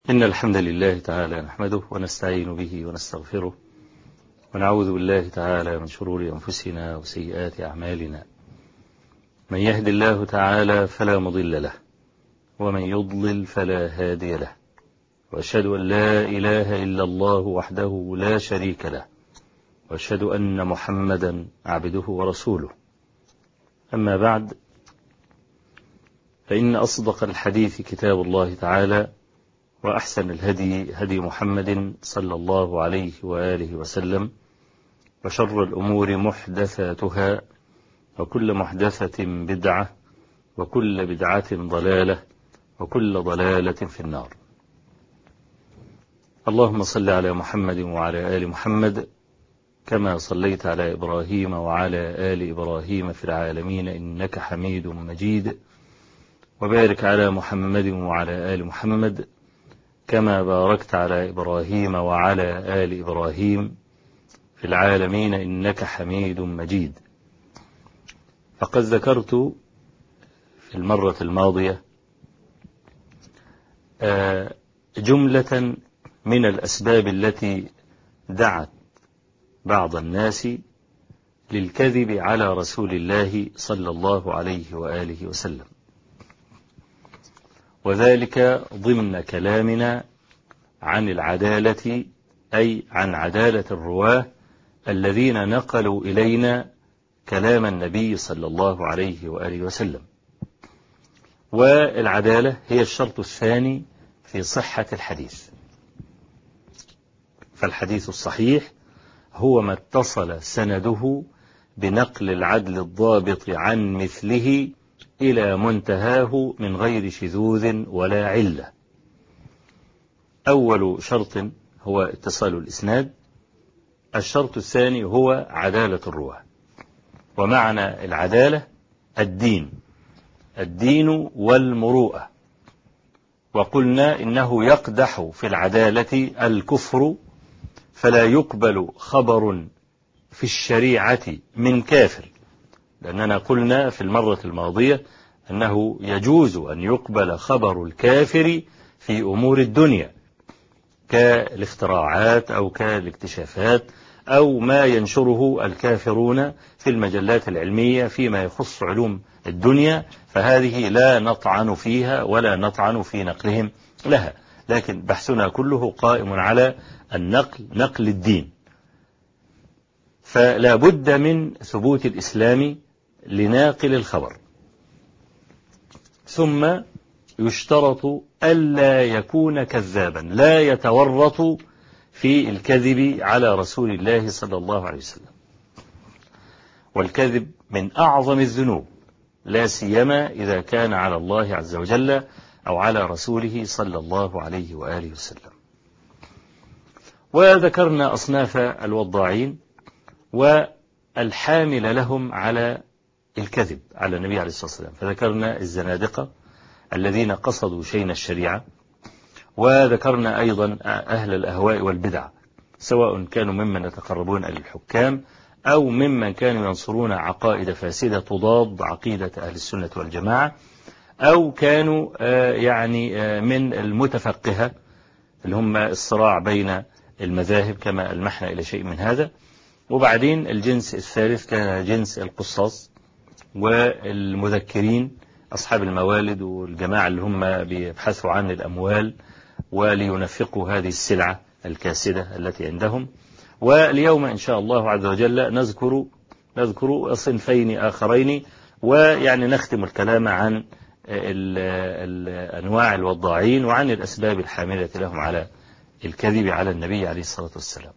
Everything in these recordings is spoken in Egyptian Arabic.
إن الحمد لله تعالى نحمده ونستعين به ونستغفره ونعوذ بالله تعالى من شرور أنفسنا وسيئات أعمالنا من يهد الله تعالى فلا مضل له ومن يضلل فلا هادي له وأشهد أن لا إله إلا الله وحده لا شريك له وأشهد أن محمدا عبده ورسوله أما بعد فإن أصدق الحديث كتاب الله تعالى وأحسن الهدي هدي محمد صلى الله عليه وآله وسلم وشر الأمور محدثاتها وكل محدثة بدعة وكل بدعة ضلالة وكل ضلالة في النار اللهم صل على محمد وعلى آل محمد كما صليت على إبراهيم وعلى آل إبراهيم في العالمين إنك حميد مجيد وبارك على محمد وعلى آل محمد كما باركت على إبراهيم وعلى آل إبراهيم في العالمين إنك حميد مجيد فقد ذكرت في المرة الماضية جملة من الأسباب التي دعت بعض الناس للكذب على رسول الله صلى الله عليه وآله وسلم وذلك ضمن كلامنا عن العدالة أي عن عدالة الرواه الذين نقلوا إلينا كلام النبي صلى الله عليه وآله وسلم والعدالة هي الشرط الثاني في صحة الحديث فالحديث الصحيح هو ما اتصل سنده بنقل العدل الضابط عن مثله إلى منتهاه من غير شذوذ ولا علة أول شرط هو اتصال الإسناد الشرط الثاني هو عدالة الرواه ومعنى العدالة الدين الدين والمروءة وقلنا إنه يقدح في العدالة الكفر فلا يقبل خبر في الشريعة من كافر لأننا قلنا في المرة الماضية أنه يجوز أن يقبل خبر الكافر في أمور الدنيا كالاختراعات أو كالاكتشافات أو ما ينشره الكافرون في المجلات العلمية فيما يخص علوم الدنيا فهذه لا نطعن فيها ولا نطعن في نقلهم لها لكن بحثنا كله قائم على النقل نقل الدين فلا بد من ثبوت الإسلام لناقل الخبر ثم يشترط ألا يكون كذابا لا يتورط في الكذب على رسول الله صلى الله عليه وسلم والكذب من أعظم الذنوب لا سيما إذا كان على الله عز وجل أو على رسوله صلى الله عليه وآله وسلم وذكرنا أصناف الوضاعين والحامل لهم على الكذب على النبي عليه الصلاة والسلام فذكرنا الزنادقة الذين قصدوا شين الشريعة وذكرنا أيضا أهل الأهواء والبدع سواء كانوا ممن يتقربون إلى الحكام أو ممن كانوا ينصرون عقائد فاسدة تضاد عقيدة أهل السنة والجماعة أو كانوا يعني من المتفقهة اللي هم الصراع بين المذاهب كما ألمحنا إلى شيء من هذا وبعدين الجنس الثالث كان جنس القصاص والمذكرين أصحاب الموالد والجماعة اللي هم بيبحثوا عن الأموال ولينفقوا هذه السلعة الكاسدة التي عندهم واليوم إن شاء الله عز وجل نذكر نذكر صنفين آخرين ويعني نختم الكلام عن الأنواع الوضاعين وعن الأسباب الحاملة لهم على الكذب على النبي عليه الصلاة والسلام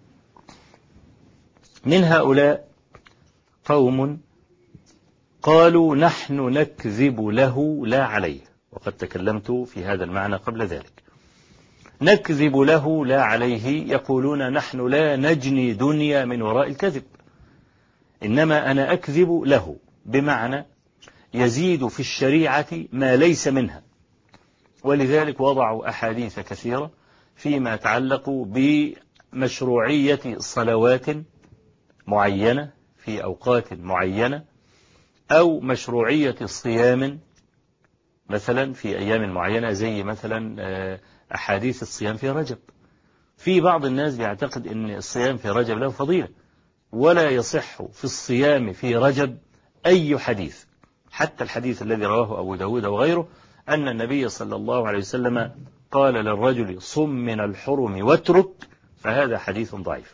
من هؤلاء قوم قالوا نحن نكذب له لا عليه وقد تكلمت في هذا المعنى قبل ذلك نكذب له لا عليه يقولون نحن لا نجني دنيا من وراء الكذب إنما أنا أكذب له بمعنى يزيد في الشريعة ما ليس منها ولذلك وضعوا أحاديث كثيرة فيما يتعلق بمشروعية صلوات معينة في أوقات معينة أو مشروعية صيام مثلا في أيام معينة زي مثلا أحاديث الصيام في رجب في بعض الناس بيعتقد أن الصيام في رجب له فضيلة ولا يصح في الصيام في رجب أي حديث حتى الحديث الذي رواه أبو داود وغيره أن النبي صلى الله عليه وسلم قال للرجل صم من الحرم واترك فهذا حديث ضعيف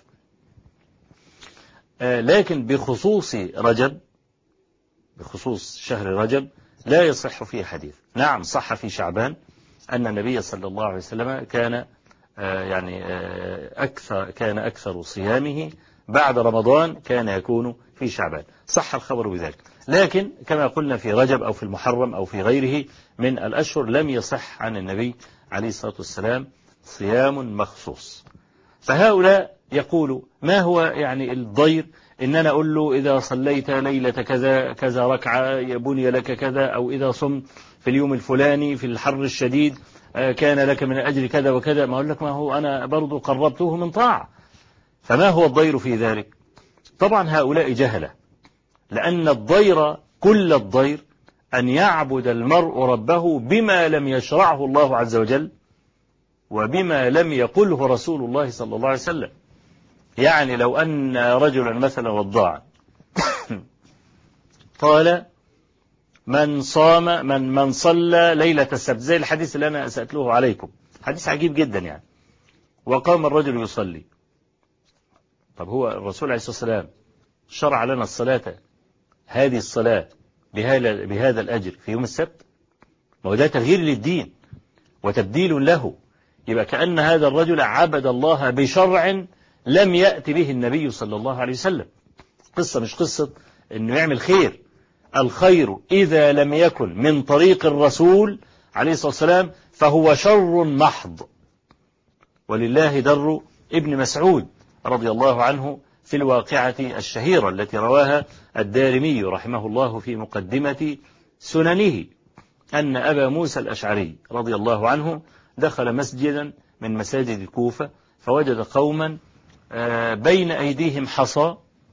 آه، لكن بخصوص رجب بخصوص شهر رجب لا يصح فيه حديث نعم صح في شعبان أن النبي صلى الله عليه وسلم كان آه، يعني آه، أكثر كان أكثر صيامه بعد رمضان كان يكون في شعبان صح الخبر بذلك لكن كما قلنا في رجب أو في المحرم أو في غيره من الأشهر لم يصح عن النبي عليه الصلاة والسلام صيام مخصوص فهؤلاء يقولوا ما هو يعني الضير إن أنا أقول له إذا صليت ليلة كذا كذا ركعة بني لك كذا أو إذا صمت في اليوم الفلاني في الحر الشديد آه، كان لك من الأجر كذا وكذا ما أقول لك ما هو أنا برضو قربته من طاعة فما هو الضير في ذلك طبعا هؤلاء جهلة لأن الضير كل الضير أن يعبد المرء ربه بما لم يشرعه الله عز وجل وبما لم يقله رسول الله صلى الله عليه وسلم يعني لو أن رجلا مثلا وضاعا قال من صام من من صلى ليلة السبت زي الحديث اللي أنا سأتلوه عليكم حديث عجيب جدا يعني وقام الرجل يصلي طب هو الرسول عليه الصلاة والسلام شرع لنا الصلاة هذه الصلاة بهذا بهذا الأجر في يوم السبت ما هو ده تغيير للدين وتبديل له يبقى كأن هذا الرجل عبد الله بشرع لم يأتي به النبي صلى الله عليه وسلم قصة مش قصة انه يعمل خير الخير إذا لم يكن من طريق الرسول عليه الصلاة والسلام فهو شر محض ولله در ابن مسعود رضي الله عنه في الواقعة الشهيرة التي رواها الدارمي رحمه الله في مقدمة سننه أن أبا موسى الأشعري رضي الله عنه دخل مسجدا من مساجد الكوفة فوجد قوما آه، بين أيديهم حصى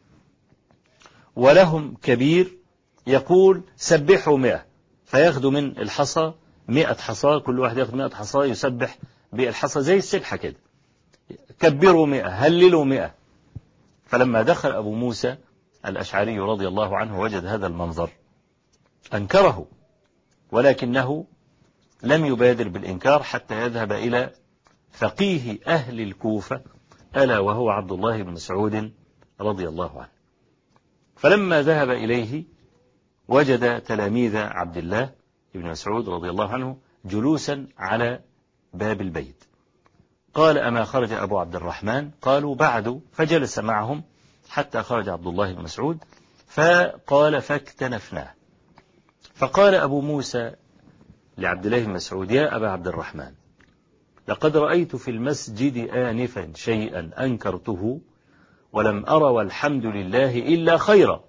ولهم كبير يقول سبحوا مئة فياخدوا من الحصى مئة حصى كل واحد ياخد مئة حصى يسبح بالحصى زي السبحة كده كبروا مئة هللوا مئة فلما دخل أبو موسى الأشعري رضي الله عنه وجد هذا المنظر أنكره ولكنه لم يبادر بالإنكار حتى يذهب إلى فقيه أهل الكوفة ألا وهو عبد الله بن مسعود رضي الله عنه فلما ذهب إليه وجد تلاميذ عبد الله بن مسعود رضي الله عنه جلوسا على باب البيت قال أما خرج أبو عبد الرحمن قالوا بعد فجلس معهم حتى خرج عبد الله بن مسعود فقال فاكتنفناه فقال أبو موسى لعبد الله بن مسعود يا أبا عبد الرحمن لقد رأيت في المسجد آنفا شيئا أنكرته ولم أرى والحمد لله إلا خيرا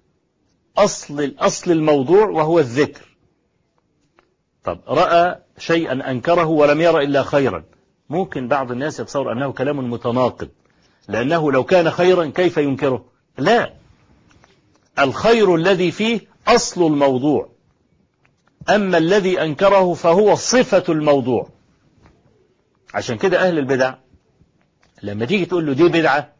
أصل, أصل الموضوع وهو الذكر طب رأى شيئا أنكره ولم يرى إلا خيرا ممكن بعض الناس يتصور أنه كلام متناقض لأنه لو كان خيرا كيف ينكره لا الخير الذي فيه أصل الموضوع أما الذي أنكره فهو صفة الموضوع عشان كده أهل البدع لما تيجي تقول له دي بدعة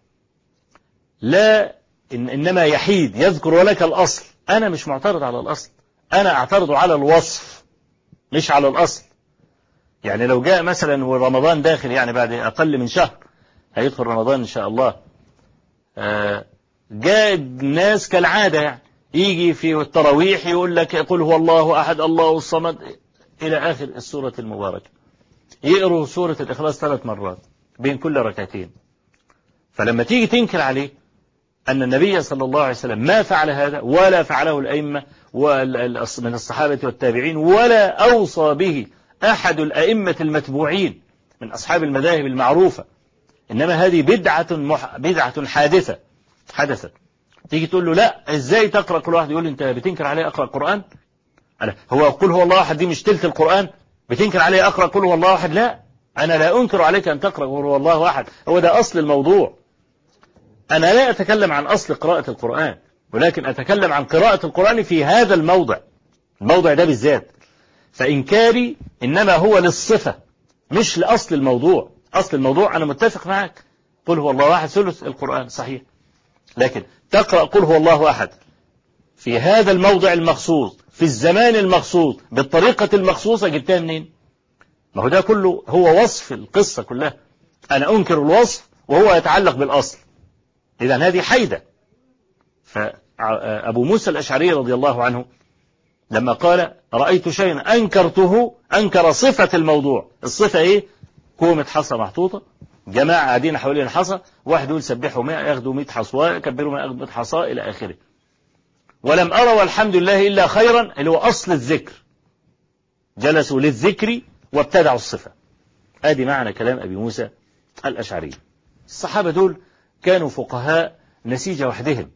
لا إن إنما يحيد يذكر لك الأصل أنا مش معترض على الأصل أنا أعترض على الوصف مش على الأصل يعني لو جاء مثلا ورمضان داخل يعني بعد أقل من شهر هيدخل رمضان إن شاء الله آه، جاء الناس كالعادة يعني يجي في التراويح يقول لك يقول هو الله أحد الله الصمد إلى آخر السورة المباركة يقروا سورة الإخلاص ثلاث مرات بين كل ركعتين فلما تيجي تنكر عليه أن النبي صلى الله عليه وسلم ما فعل هذا ولا فعله الأئمة من الصحابة والتابعين ولا أوصى به أحد الأئمة المتبوعين من أصحاب المذاهب المعروفة إنما هذه بدعة مح... بدعة حادثة حدثت تيجي تقول له لا ازاي تقرأ كل واحد يقول انت بتنكر عليه اقرأ القرآن هو قل هو الله احد دي مش تلت القرآن بتنكر عليه اقرأ قل هو الله احد لا انا لا انكر عليك ان تقرأ قل هو الله احد هو ده اصل الموضوع انا لا اتكلم عن اصل قراءة القرآن ولكن اتكلم عن قراءة القرآن في هذا الموضع الموضع ده بالذات فإنكاري إنما هو للصفة مش لأصل الموضوع أصل الموضوع أنا متفق معك قل هو الله واحد ثلث القرآن صحيح لكن تقرأ قل هو الله أحد في هذا الموضع المخصوص في الزمان المخصوص بالطريقة المخصوصة جبتها منين ما هو ده كله هو وصف القصة كلها أنا أنكر الوصف وهو يتعلق بالأصل إذا هذه حيدة فأبو موسى الأشعري رضي الله عنه لما قال رأيت شيئا أنكرته أنكر صفة الموضوع الصفة إيه كومة حصى محطوطة جماعة قاعدين حوالين الحصى واحد يقول سبحوا 100 ياخدوا 100 حصواء يكبروا 100 100 حصى إلى آخره ولم أرى والحمد لله إلا خيرا اللي هو أصل الذكر جلسوا للذكر وابتدعوا الصفة ادي معنى كلام أبي موسى الأشعري الصحابة دول كانوا فقهاء نسيج وحدهم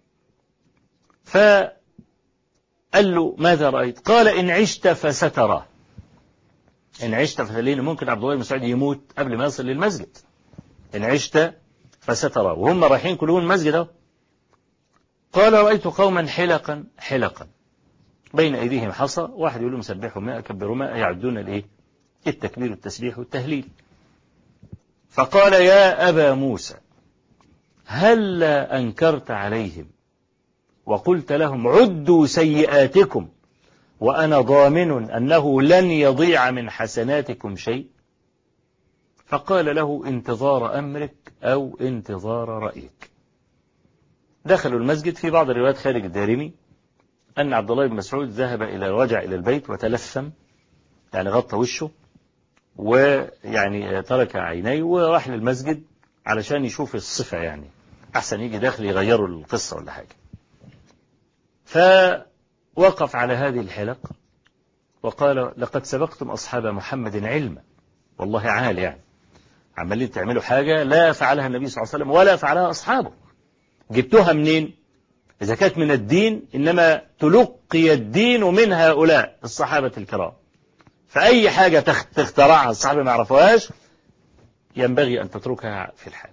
فقال له ماذا رأيت قال إن عشت فستراه إن عشت فلين ممكن عبد الله بن مسعود يموت قبل ما يصل للمسجد إن عشت فستراه وهم رايحين كلهم المسجد أهو قال رأيت قوما حلقا حلقا بين أيديهم حصى واحد يقول لهم سبحوا ماء كبروا ماء يعدون الإيه التكبير والتسبيح والتهليل فقال يا أبا موسى هل أنكرت عليهم وقلت لهم عدوا سيئاتكم وأنا ضامن أنه لن يضيع من حسناتكم شيء فقال له انتظار أمرك أو انتظار رأيك دخلوا المسجد في بعض الروايات خارج الدارمي أن عبد الله بن مسعود ذهب إلى رجع إلى البيت وتلثم يعني غطى وشه ويعني ترك عينيه وراح للمسجد علشان يشوف الصفة يعني أحسن يجي داخل يغيروا القصة ولا حاجة فوقف على هذه الحلق وقال لقد سبقتم أصحاب محمد علما والله عال يعني عمالين تعملوا حاجة لا فعلها النبي صلى الله عليه وسلم ولا فعلها أصحابه جبتوها منين إذا كانت من الدين إنما تلقي الدين من هؤلاء الصحابة الكرام فأي حاجة تخترعها الصحابة ما يعرفوهاش ينبغي أن تتركها في الحال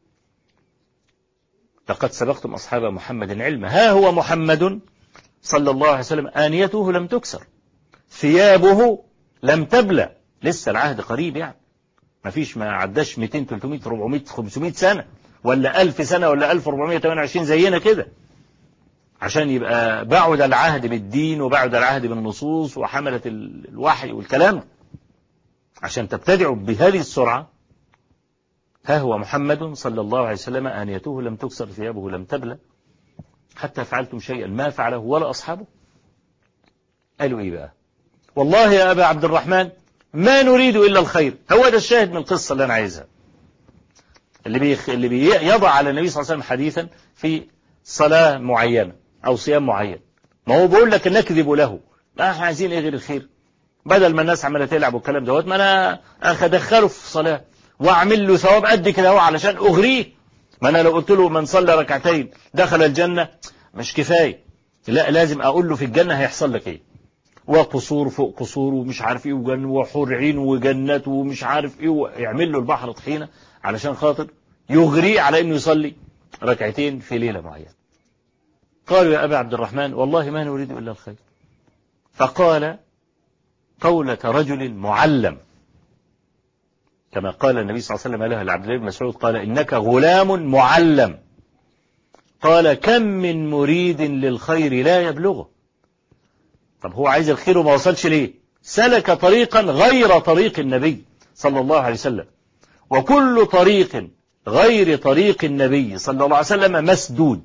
لقد سبقتم أصحاب محمد علما ها هو محمد صلى الله عليه وسلم آنيته لم تكسر ثيابه لم تبلى لسه العهد قريب يعني ما فيش ما عداش 200 300 400 500 سنة ولا 1000 سنة ولا 1428 زينا كده عشان يبقى بعد العهد بالدين وبعد العهد بالنصوص وحملة الوحي والكلام عشان تبتدعوا بهذه السرعة ها هو محمد صلى الله عليه وسلم آنيته لم تكسر ثيابه لم تبلى حتى فعلتم شيئا ما فعله ولا أصحابه قالوا إيه بقى والله يا أبا عبد الرحمن ما نريد إلا الخير هو ده الشاهد من القصة اللي أنا عايزها اللي بيخ... اللي بيضع على النبي صلى الله عليه وسلم حديثا في صلاة معينة أو صيام معين ما هو بيقول لك نكذب له ما احنا عايزين ايه غير الخير بدل ما الناس عماله تلعب والكلام دوت ما انا ادخله في صلاه واعمل له ثواب قد كده اهو علشان اغريه ما انا لو قلت له من صلى ركعتين دخل الجنه مش كفايه لا لازم اقول له في الجنه هيحصل لك ايه وقصور فوق قصور ومش عارف ايه وجن وحور عين وجنات ومش عارف ايه ويعمل له البحر طحينه علشان خاطر يغريه على انه يصلي ركعتين في ليله معينه قالوا يا أبا عبد الرحمن والله ما نريد إلا الخير فقال قولة رجل معلم كما قال النبي صلى الله عليه وسلم له لعبد الله بن مسعود قال إنك غلام معلم قال كم من مريد للخير لا يبلغه طب هو عايز الخير وما وصلش ليه سلك طريقا غير طريق النبي صلى الله عليه وسلم وكل طريق غير طريق النبي صلى الله عليه وسلم مسدود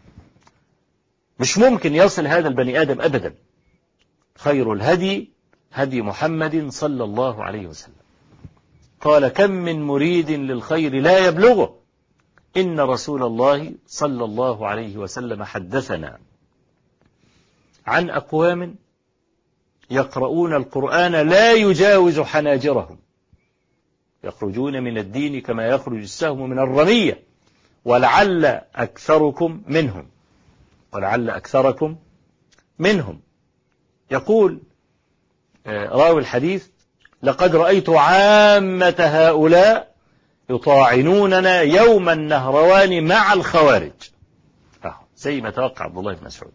مش ممكن يصل هذا البني آدم أبدا خير الهدي هدي محمد صلى الله عليه وسلم قال كم من مريد للخير لا يبلغه إن رسول الله صلى الله عليه وسلم حدثنا عن أقوام يقرؤون القرآن لا يجاوز حناجرهم يخرجون من الدين كما يخرج السهم من الرمية ولعل أكثركم منهم ولعل أكثركم منهم يقول آه، راوي الحديث لقد رأيت عامة هؤلاء يطاعنوننا يوم النهروان مع الخوارج آه، زي ما توقع عبد الله بن مسعود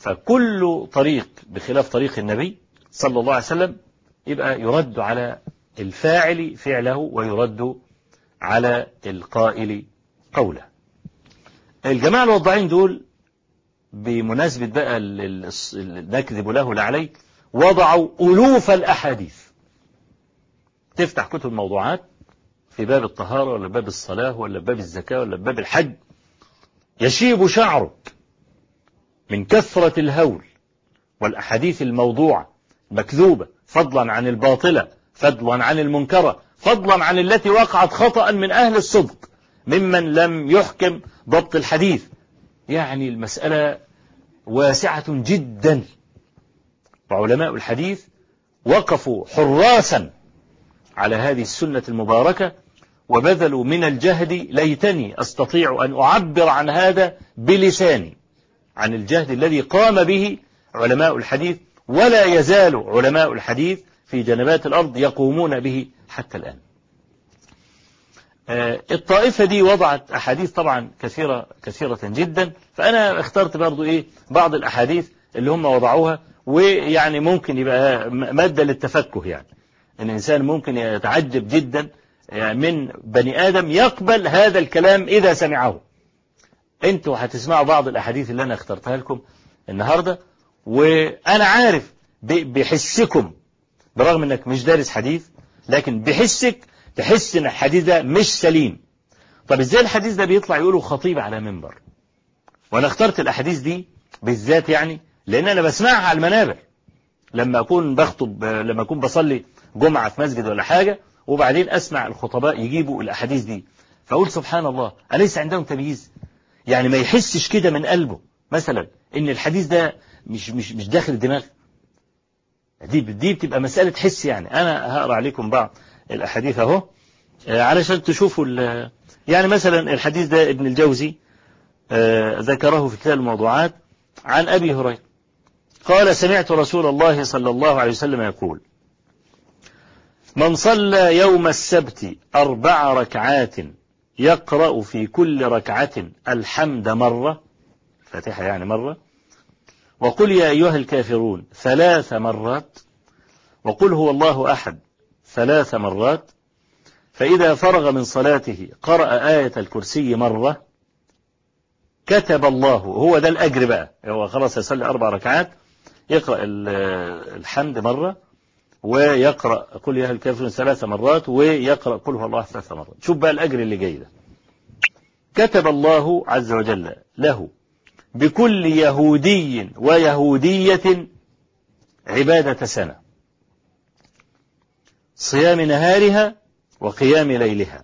فكل طريق بخلاف طريق النبي صلى الله عليه وسلم يبقى يرد على الفاعل فعله ويرد على القائل قوله الجماعة الوضاعين دول بمناسبة بقى نكذب له لا عليه وضعوا ألوف الأحاديث تفتح كتب الموضوعات في باب الطهارة ولا باب الصلاة ولا باب الزكاة ولا باب الحج يشيب شعرك من كثرة الهول والأحاديث الموضوعة مكذوبة فضلا عن الباطلة فضلا عن المنكرة فضلا عن التي وقعت خطأ من أهل الصدق ممن لم يحكم ضبط الحديث يعني المسألة واسعة جدا وعلماء الحديث وقفوا حراسا على هذه السنة المباركة وبذلوا من الجهد ليتني أستطيع أن أعبر عن هذا بلساني عن الجهد الذي قام به علماء الحديث ولا يزال علماء الحديث في جنبات الأرض يقومون به حتى الآن الطائفة دي وضعت أحاديث طبعا كثيرة كثيرة جدا فأنا اخترت برضو إيه بعض الأحاديث اللي هم وضعوها ويعني ممكن يبقى مادة للتفكه يعني إن الإنسان ممكن يتعجب جدا من بني آدم يقبل هذا الكلام إذا سمعه أنتوا هتسمعوا بعض الأحاديث اللي أنا اخترتها لكم النهاردة وأنا عارف بحسكم برغم أنك مش دارس حديث لكن بحسك تحس ان الحديث ده مش سليم طب ازاي الحديث ده بيطلع يقوله خطيب على منبر وانا اخترت الاحاديث دي بالذات يعني لان انا بسمعها على المنابر لما اكون بخطب لما اكون بصلي جمعة في مسجد ولا حاجة وبعدين اسمع الخطباء يجيبوا الاحاديث دي فاقول سبحان الله اليس عندهم تمييز يعني ما يحسش كده من قلبه مثلا ان الحديث ده مش مش مش داخل الدماغ دي دي بتبقى مسألة حس يعني انا هقرا عليكم بعض الأحاديث أهو علشان تشوفوا يعني مثلا الحديث ده ابن الجوزي ذكره في كتاب الموضوعات عن أبي هريرة قال سمعت رسول الله صلى الله عليه وسلم يقول من صلى يوم السبت أربع ركعات يقرأ في كل ركعة الحمد مرة فاتحة يعني مرة وقل يا أيها الكافرون ثلاث مرات وقل هو الله أحد ثلاث مرات فإذا فرغ من صلاته قرأ آية الكرسي مرة كتب الله هو ده الأجر بقى هو خلاص يصلي أربع ركعات يقرأ الحمد مرة ويقرأ قل يا الكافرون ثلاث مرات ويقرأ قل هو الله ثلاث مرات شوف بقى الأجر اللي جاي ده كتب الله عز وجل له بكل يهودي ويهودية عبادة سنة صيام نهارها وقيام ليلها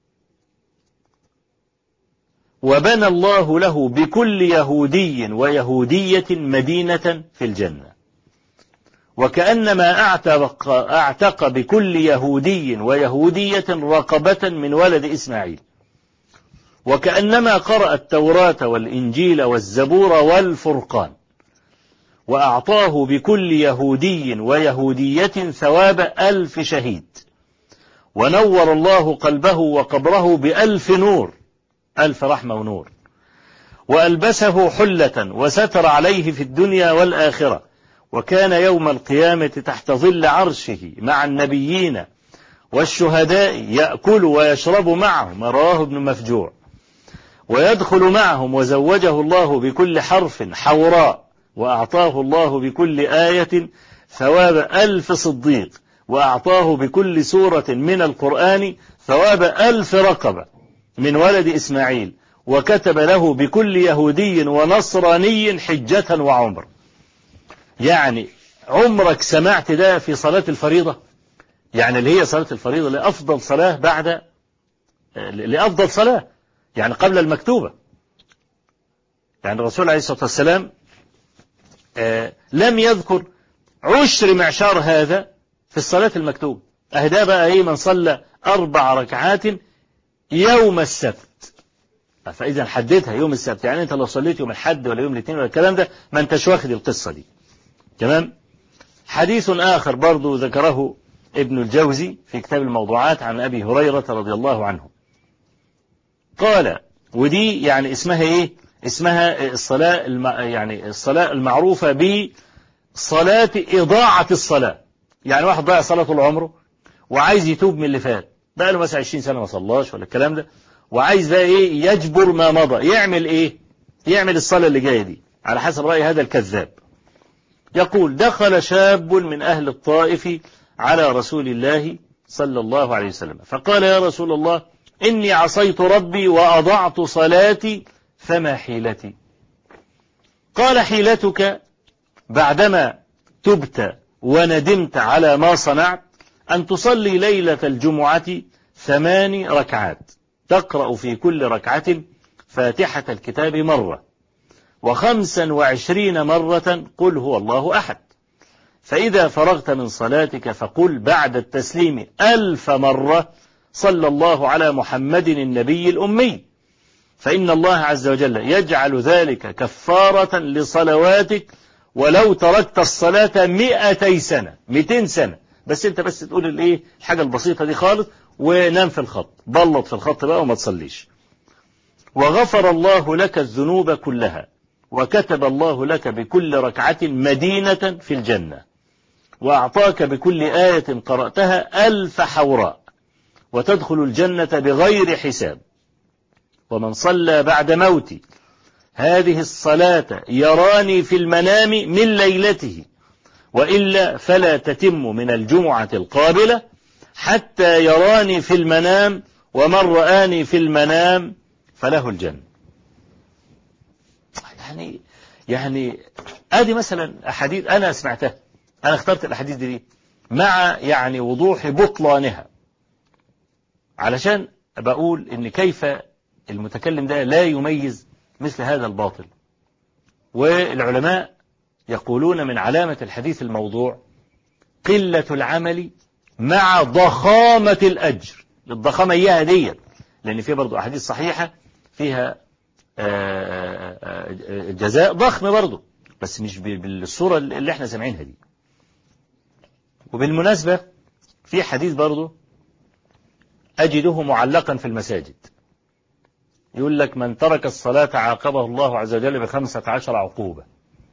وبنى الله له بكل يهودي ويهودية مدينة في الجنة وكأنما أعتق, أعتق بكل يهودي ويهودية رقبة من ولد إسماعيل وكأنما قرأ التوراة والإنجيل والزبور والفرقان وأعطاه بكل يهودي ويهودية ثواب ألف شهيد ونور الله قلبه وقبره بألف نور ألف رحمة ونور وألبسه حلة وستر عليه في الدنيا والآخرة وكان يوم القيامة تحت ظل عرشه مع النبيين والشهداء يأكل ويشرب معهم رواه ابن مفجوع ويدخل معهم وزوجه الله بكل حرف حوراء وأعطاه الله بكل آية ثواب ألف صديق وأعطاه بكل سورة من القرآن ثواب ألف رقبة من ولد إسماعيل وكتب له بكل يهودي ونصراني حجة وعمر يعني عمرك سمعت ده في صلاة الفريضة يعني اللي هي صلاة الفريضة لأفضل صلاة بعد لأفضل صلاة يعني قبل المكتوبة يعني الرسول عليه الصلاة والسلام آه لم يذكر عشر معشار هذا في الصلاة المكتوبة أهدا بقى إيه من صلى أربع ركعات يوم السبت فإذا حددها يوم السبت يعني أنت لو صليت يوم الحد ولا يوم الاثنين ولا الكلام ده ما أنتش واخد القصة دي تمام حديث آخر برضو ذكره ابن الجوزي في كتاب الموضوعات عن أبي هريرة رضي الله عنه قال ودي يعني اسمها إيه اسمها الصلاة الم... يعني الصلاة المعروفة بصلاة إضاعة الصلاة يعني واحد ضيع صلاة طول عمره وعايز يتوب من اللي فات بقى له مثلا 20 سنة ما صلاش ولا الكلام ده وعايز بقى ايه يجبر ما مضى يعمل ايه يعمل الصلاة اللي جاية دي على حسب رأي هذا الكذاب يقول دخل شاب من أهل الطائف على رسول الله صلى الله عليه وسلم فقال يا رسول الله إني عصيت ربي وأضعت صلاتي فما حيلتي قال حيلتك بعدما تبت وندمت على ما صنعت أن تصلي ليلة الجمعة ثمان ركعات تقرأ في كل ركعة فاتحة الكتاب مرة وخمسا وعشرين مرة قل هو الله أحد فإذا فرغت من صلاتك فقل بعد التسليم ألف مرة صلى الله على محمد النبي الأمي فإن الله عز وجل يجعل ذلك كفارة لصلواتك ولو تركت الصلاة مئتي سنة مئتين سنة بس انت بس تقول الايه الحاجة البسيطة دي خالص ونام في الخط بلط في الخط بقى وما تصليش وغفر الله لك الذنوب كلها وكتب الله لك بكل ركعة مدينة في الجنة وأعطاك بكل آية قرأتها ألف حوراء وتدخل الجنة بغير حساب ومن صلى بعد موتي هذه الصلاة يراني في المنام من ليلته وإلا فلا تتم من الجمعة القابلة حتى يراني في المنام ومن رآني في المنام فله الجنة يعني يعني ادي مثلا احاديث انا سمعتها انا اخترت الاحاديث دي مع يعني وضوح بطلانها علشان بقول ان كيف المتكلم ده لا يميز مثل هذا الباطل والعلماء يقولون من علامة الحديث الموضوع قلة العمل مع ضخامة الأجر الضخامة إياها دي لأن في برضو أحاديث صحيحة فيها جزاء ضخم برضو بس مش بالصورة اللي احنا سامعينها دي وبالمناسبة في حديث برضو أجده معلقا في المساجد يقول لك من ترك الصلاة عاقبه الله عز وجل بخمسة عشر عقوبة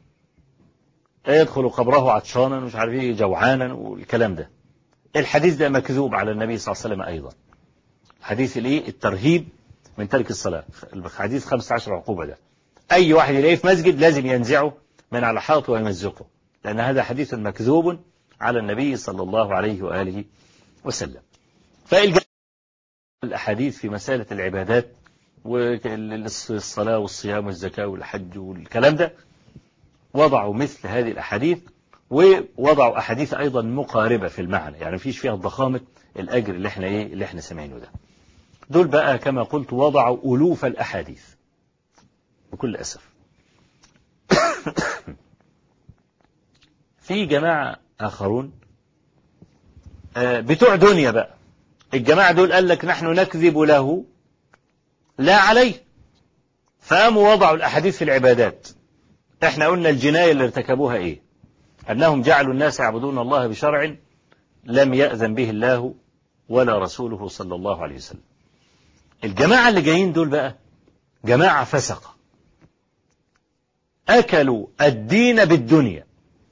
يدخل قبره عطشانا مش عارف ايه جوعانا والكلام ده الحديث ده مكذوب على النبي صلى الله عليه وسلم أيضا حديث الايه الترهيب من ترك الصلاة الحديث 15 عقوبة ده أي واحد يلاقيه في مسجد لازم ينزعه من على حاطه ويمزقه لأن هذا حديث مكذوب على النبي صلى الله عليه وآله وسلم الأحاديث في مسألة العبادات والصلاة والصيام والزكاة والحج والكلام ده وضعوا مثل هذه الأحاديث ووضعوا أحاديث أيضا مقاربة في المعنى يعني مفيش فيها ضخامة الأجر اللي احنا إيه اللي احنا سمعينه ده دول بقى كما قلت وضعوا ألوف الأحاديث بكل أسف في جماعة آخرون بتوع دنيا بقى الجماعة دول قال لك نحن نكذب له لا عليه فقاموا وضعوا الأحاديث في العبادات احنا قلنا الجناية اللي ارتكبوها ايه أنهم جعلوا الناس يعبدون الله بشرع لم يأذن به الله ولا رسوله صلى الله عليه وسلم الجماعة اللي جايين دول بقى جماعة فسقة أكلوا الدين بالدنيا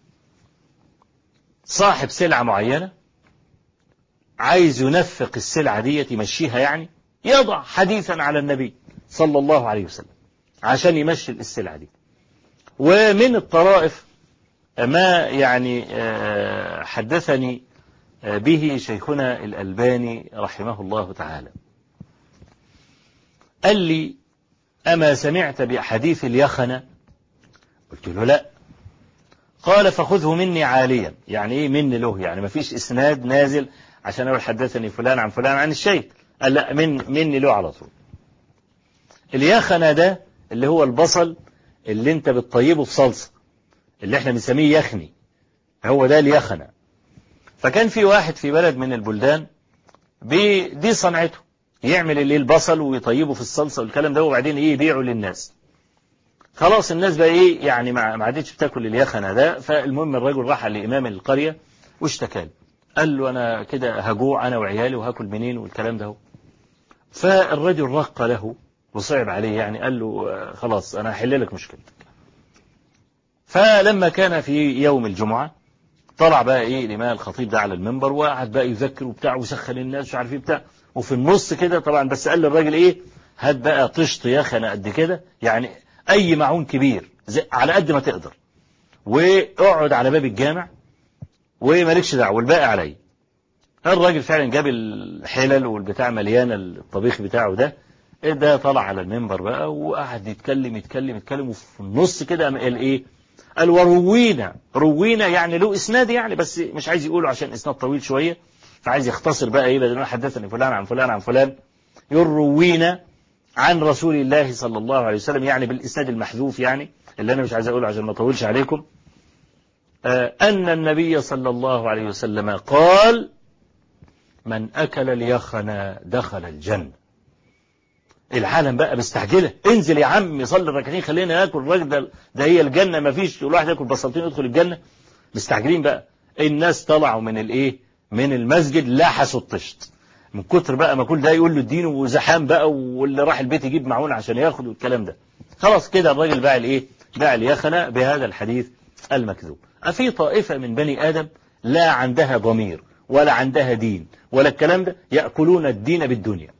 صاحب سلعة معينة عايز ينفق السلعة دي يمشيها يعني يضع حديثا على النبي صلى الله عليه وسلم عشان يمشي السلعة دي ومن الطرائف ما يعني حدثني به شيخنا الألباني رحمه الله تعالى قال لي أما سمعت بحديث اليخنة قلت له لا قال فخذه مني عاليا يعني ايه مني له يعني ما فيش اسناد نازل عشان اقول حدثني فلان عن فلان عن الشيخ قال لا من مني له على طول اليخنة ده اللي هو البصل اللي انت بتطيبه في صلصة اللي احنا بنسميه يخني هو ده اليخنة فكان في واحد في بلد من البلدان دي صنعته يعمل اللي البصل ويطيبه في الصلصة والكلام ده وبعدين ايه يبيعه للناس خلاص الناس بقى ايه يعني ما عادتش بتاكل اليخنة ده فالمهم الرجل راح لإمام القرية واشتكى له قال له انا كده هجوع انا وعيالي وهاكل منين والكلام ده فالرجل رق له وصعب عليه يعني قال له خلاص انا هحل لك مشكلتك فلما كان في يوم الجمعة طلع بقى ايه الامام الخطيب ده على المنبر وقعد بقى يذكر وبتاع وسخن الناس مش عارف ايه بتاع وفي النص كده طبعا بس قال للراجل ايه هات بقى طشت يخنه قد كده يعني اي معون كبير زي على قد ما تقدر واقعد على باب الجامع ومالكش دعوه والباقي عليا الراجل فعلا جاب الحلل والبتاع مليانه الطبيخ بتاعه ده ده طلع على المنبر بقى وقعد يتكلم يتكلم يتكلم وفي النص كده قام قال ايه قال وروينا روينا يعني له اسناد يعني بس مش عايز يقوله عشان اسناد طويل شويه فعايز يختصر بقى ايه بدل ما حدثني فلان عن فلان عن فلان يقول روينا عن رسول الله صلى الله عليه وسلم يعني بالاسناد المحذوف يعني اللي انا مش عايز اقوله عشان ما اطولش عليكم آه ان النبي صلى الله عليه وسلم قال من اكل اليخن دخل الجنه العالم بقى مستعجله انزل يا عم صلي ركعتين خلينا ناكل الراجل ده ده هي الجنه ما فيش كل واحد ياكل بساطين يدخل الجنه مستعجلين بقى الناس طلعوا من الايه من المسجد لاحسوا الطشت من كتر بقى ما كل ده يقول له الدين وزحام بقى واللي راح البيت يجيب معون عشان ياخد والكلام ده خلاص كده الراجل باع الايه باع اليخنه بهذا الحديث المكذوب أفي طائفة من بني آدم لا عندها ضمير ولا عندها دين ولا الكلام ده يأكلون الدين بالدنيا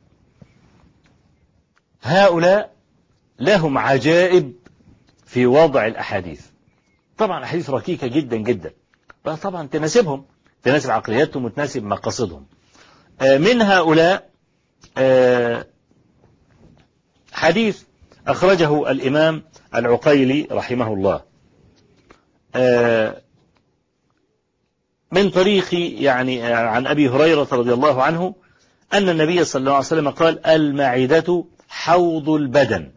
هؤلاء لهم عجائب في وضع الأحاديث طبعا أحاديث ركيكة جدا جدا طبعا تناسبهم تناسب عقلياتهم وتناسب مقاصدهم من هؤلاء حديث أخرجه الإمام العقيلي رحمه الله من طريق يعني عن أبي هريرة رضي الله عنه أن النبي صلى الله عليه وسلم قال المعدة حوض البدن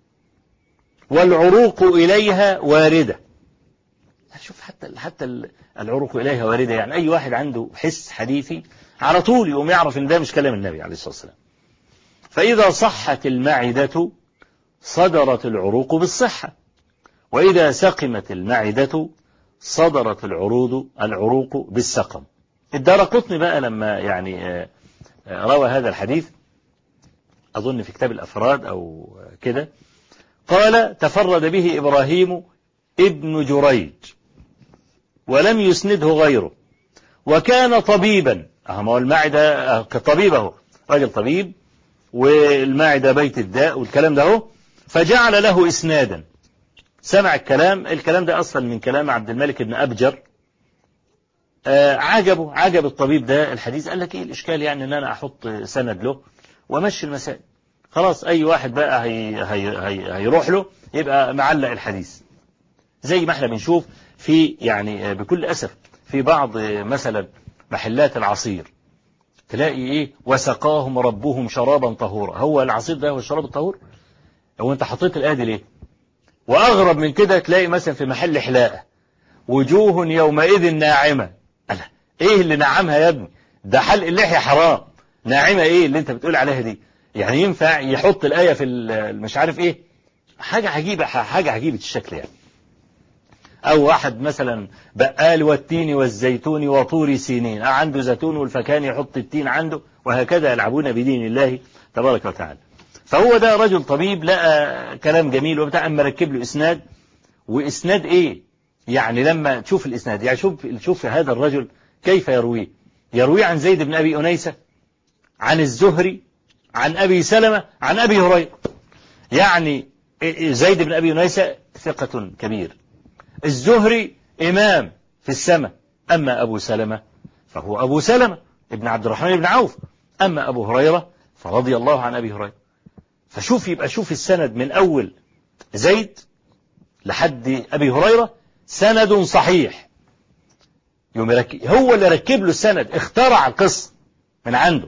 والعروق إليها واردة شوف حتى حتى العروق إليها واردة يعني أي واحد عنده حس حديثي على طول يقوم يعرف إن ده مش كلام النبي عليه الصلاة والسلام فإذا صحت المعدة صدرت العروق بالصحة وإذا سقمت المعدة صدرت العروض العروق بالسقم الدار قطني بقى لما يعني روى هذا الحديث أظن في كتاب الأفراد أو كده قال تفرد به إبراهيم ابن جريج ولم يسنده غيره وكان طبيبا أهم هو المعدة كطبيب أهو راجل طبيب والمعدة بيت الداء والكلام ده أهو فجعل له إسنادا سمع الكلام الكلام ده أصلا من كلام عبد الملك بن أبجر آه عجبه عجب الطبيب ده الحديث قال لك إيه الإشكال يعني أن أنا أحط سند له وأمشي المسائل خلاص أي واحد بقى هي هي هي هيروح له يبقى معلق الحديث زي ما احنا بنشوف في يعني بكل أسف في بعض مثلا محلات العصير تلاقي ايه وسقاهم ربهم شرابا طهورا هو العصير ده هو الشراب الطهور هو انت حطيت الآية دي ليه وأغرب من كده تلاقي مثلا في محل حلاقة وجوه يومئذ ناعمة ألا إيه اللي نعمها يا ابني ده حلق اللحية حرام ناعمة إيه اللي أنت بتقول عليها دي يعني ينفع يحط الآية في مش عارف إيه حاجة عجيبة حاجة عجيبة الشكل يعني أو واحد مثلا بقال والتين والزيتون وطور سينين عنده زيتون والفكان يحط التين عنده وهكذا يلعبون بدين الله تبارك وتعالى فهو ده رجل طبيب لقى كلام جميل وبتاع اما ركب له اسناد واسناد ايه يعني لما تشوف الاسناد يعني شوف شوف هذا الرجل كيف يرويه يرويه عن زيد بن ابي انيسه عن الزهري عن ابي سلمه عن ابي هريره يعني زيد بن ابي انيسه ثقه كبير الزهري امام في السماء اما ابو سلمه فهو ابو سلمه ابن عبد الرحمن بن عوف اما ابو هريره فرضي الله عن ابي هريره فشوف يبقى شوف السند من أول زيد لحد أبي هريرة سند صحيح يوم يركب هو اللي ركب له السند اخترع القصة من عنده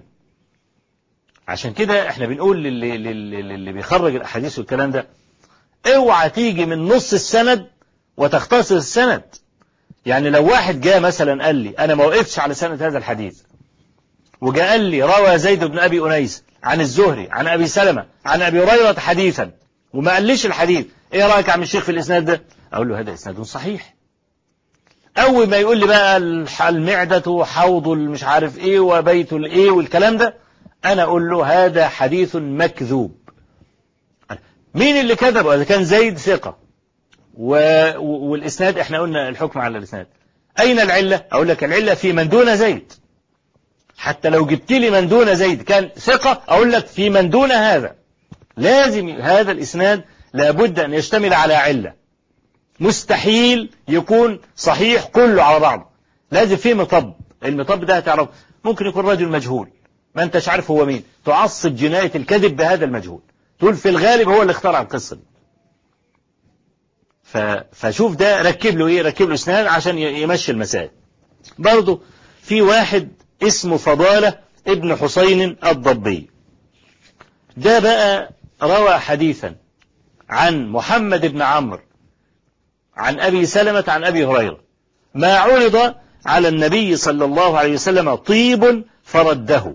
عشان كده احنا بنقول للي, للي, للي بيخرج الأحاديث والكلام ده اوعى تيجي من نص السند وتختصر السند يعني لو واحد جاء مثلا قال لي انا ما وقفتش على سند هذا الحديث وجاء قال لي روى زيد بن ابي انيس عن الزهري عن أبي سلمة عن أبي هريرة حديثا وما قاليش الحديث إيه رأيك يا عم الشيخ في الإسناد ده أقول له هذا إسناد صحيح أول ما يقول لي بقى المعدة حوض مش عارف إيه وبيت الإيه والكلام ده أنا أقول له هذا حديث مكذوب مين اللي كذب إذا كان زيد ثقة و... والإسناد إحنا قلنا الحكم على الإسناد أين العلة أقول لك العلة في من دون زيد حتى لو جبت لي من دون زيد كان ثقة أقول لك في من دون هذا لازم هذا الإسناد لابد أن يشتمل على علة مستحيل يكون صحيح كله على بعضه لازم فيه مطب المطب ده هتعرف ممكن يكون رجل مجهول ما انتش عارف هو مين تعصب جناية الكذب بهذا المجهول تقول في الغالب هو اللي اخترع القصة دي فشوف ده ركب له ايه ركب له اسنان عشان يمشي المسائل برضه في واحد اسمه فضالة ابن حسين الضبي ده بقى روى حديثا عن محمد بن عمرو عن أبي سلمة عن أبي هريرة ما عرض على النبي صلى الله عليه وسلم طيب فرده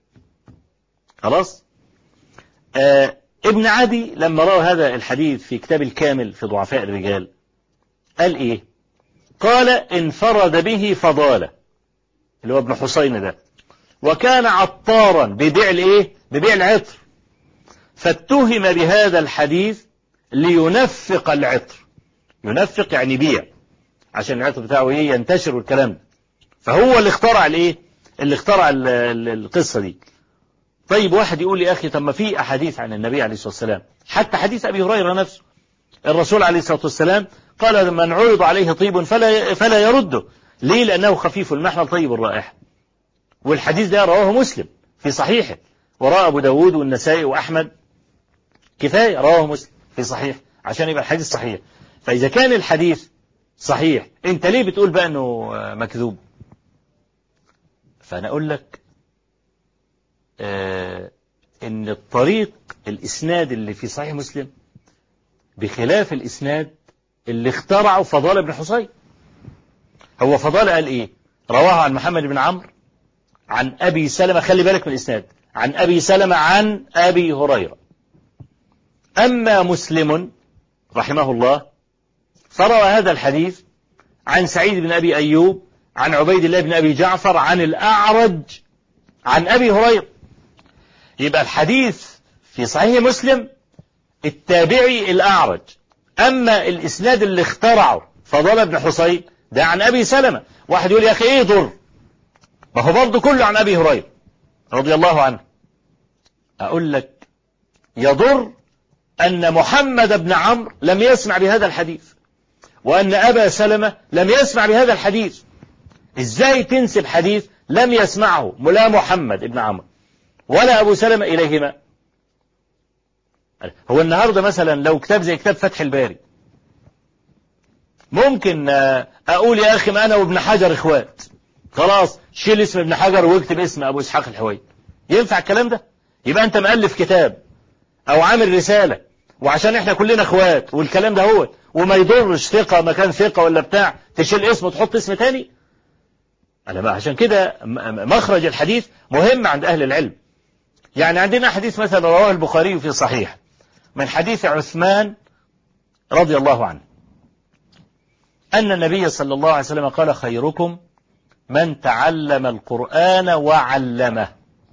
خلاص آه ابن عدي لما رأى هذا الحديث في كتاب الكامل في ضعفاء الرجال قال ايه قال انفرد به فضالة اللي هو ابن حسين ده وكان عطارا ببيع الايه ببيع العطر فاتهم بهذا الحديث لينفق العطر ينفق يعني بيع عشان العطر بتاعه ايه ينتشر والكلام ده فهو اللي اخترع الايه اللي اخترع القصة دي طيب واحد يقول لي أخي طب ما في أحاديث عن النبي عليه الصلاة والسلام حتى حديث أبي هريرة نفسه الرسول عليه الصلاة والسلام قال من عرض عليه طيب فلا, فلا يرده ليه لأنه خفيف المحمل طيب الرائحة والحديث ده رواه مسلم في صحيحه وراء أبو داود والنسائي وأحمد كفاية رواه مسلم في صحيح عشان يبقى الحديث صحيح فإذا كان الحديث صحيح أنت ليه بتقول بقى أنه مكذوب فأنا أقول لك آه ان الطريق الاسناد اللي في صحيح مسلم بخلاف الاسناد اللي اخترعه فضال بن حصين هو فضال قال ايه رواه عن محمد بن عمرو عن ابي سلمة خلي بالك من الاسناد عن ابي سلمة عن ابي هريرة اما مسلم رحمه الله فروى هذا الحديث عن سعيد بن ابي ايوب عن عبيد الله بن ابي جعفر عن الاعرج عن ابي هريره يبقى الحديث في صحيح مسلم التابعي الأعرج أما الإسناد اللي اخترعه فضل بن حصين ده عن أبي سلمة واحد يقول يا أخي إيه ضر ما هو برضه كله عن أبي هريرة رضي الله عنه أقول لك يضر أن محمد بن عمرو لم يسمع بهذا الحديث وأن أبا سلمة لم يسمع بهذا الحديث إزاي تنسب حديث لم يسمعه لا محمد بن عمرو ولا أبو سلمة إليهما هو النهاردة مثلا لو كتاب زي كتاب فتح الباري ممكن أقول يا أخي ما أنا وابن حجر إخوات خلاص شيل اسم ابن حجر واكتب اسم أبو إسحاق الحوي ينفع الكلام ده يبقى أنت مؤلف كتاب أو عامل رسالة وعشان احنا كلنا اخوات والكلام ده هو وما يضرش ثقة مكان ثقة ولا بتاع تشيل اسم وتحط اسم تاني أنا بقى عشان كده مخرج الحديث مهم عند أهل العلم يعني عندنا حديث مثلا رواه البخاري في صحيح من حديث عثمان رضي الله عنه أن النبي صلى الله عليه وسلم قال خيركم من تعلم القرآن وعلمه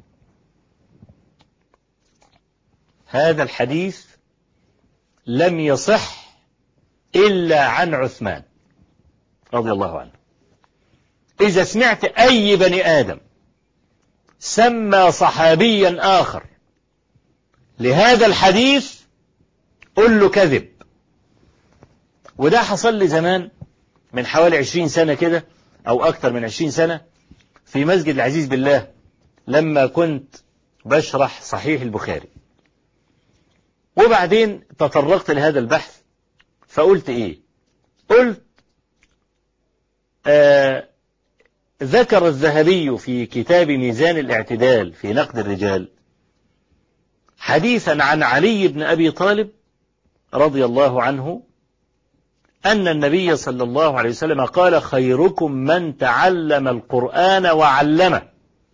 هذا الحديث لم يصح إلا عن عثمان رضي الله عنه إذا سمعت أي بني آدم سمى صحابيا آخر لهذا الحديث قل له كذب وده حصل لي زمان من حوالي عشرين سنة كده أو أكثر من عشرين سنة في مسجد العزيز بالله لما كنت بشرح صحيح البخاري وبعدين تطرقت لهذا البحث فقلت إيه قلت آه ذكر الذهبي في كتاب ميزان الاعتدال في نقد الرجال حديثا عن علي بن أبي طالب رضي الله عنه أن النبي صلى الله عليه وسلم قال خيركم من تعلم القرآن وعلمه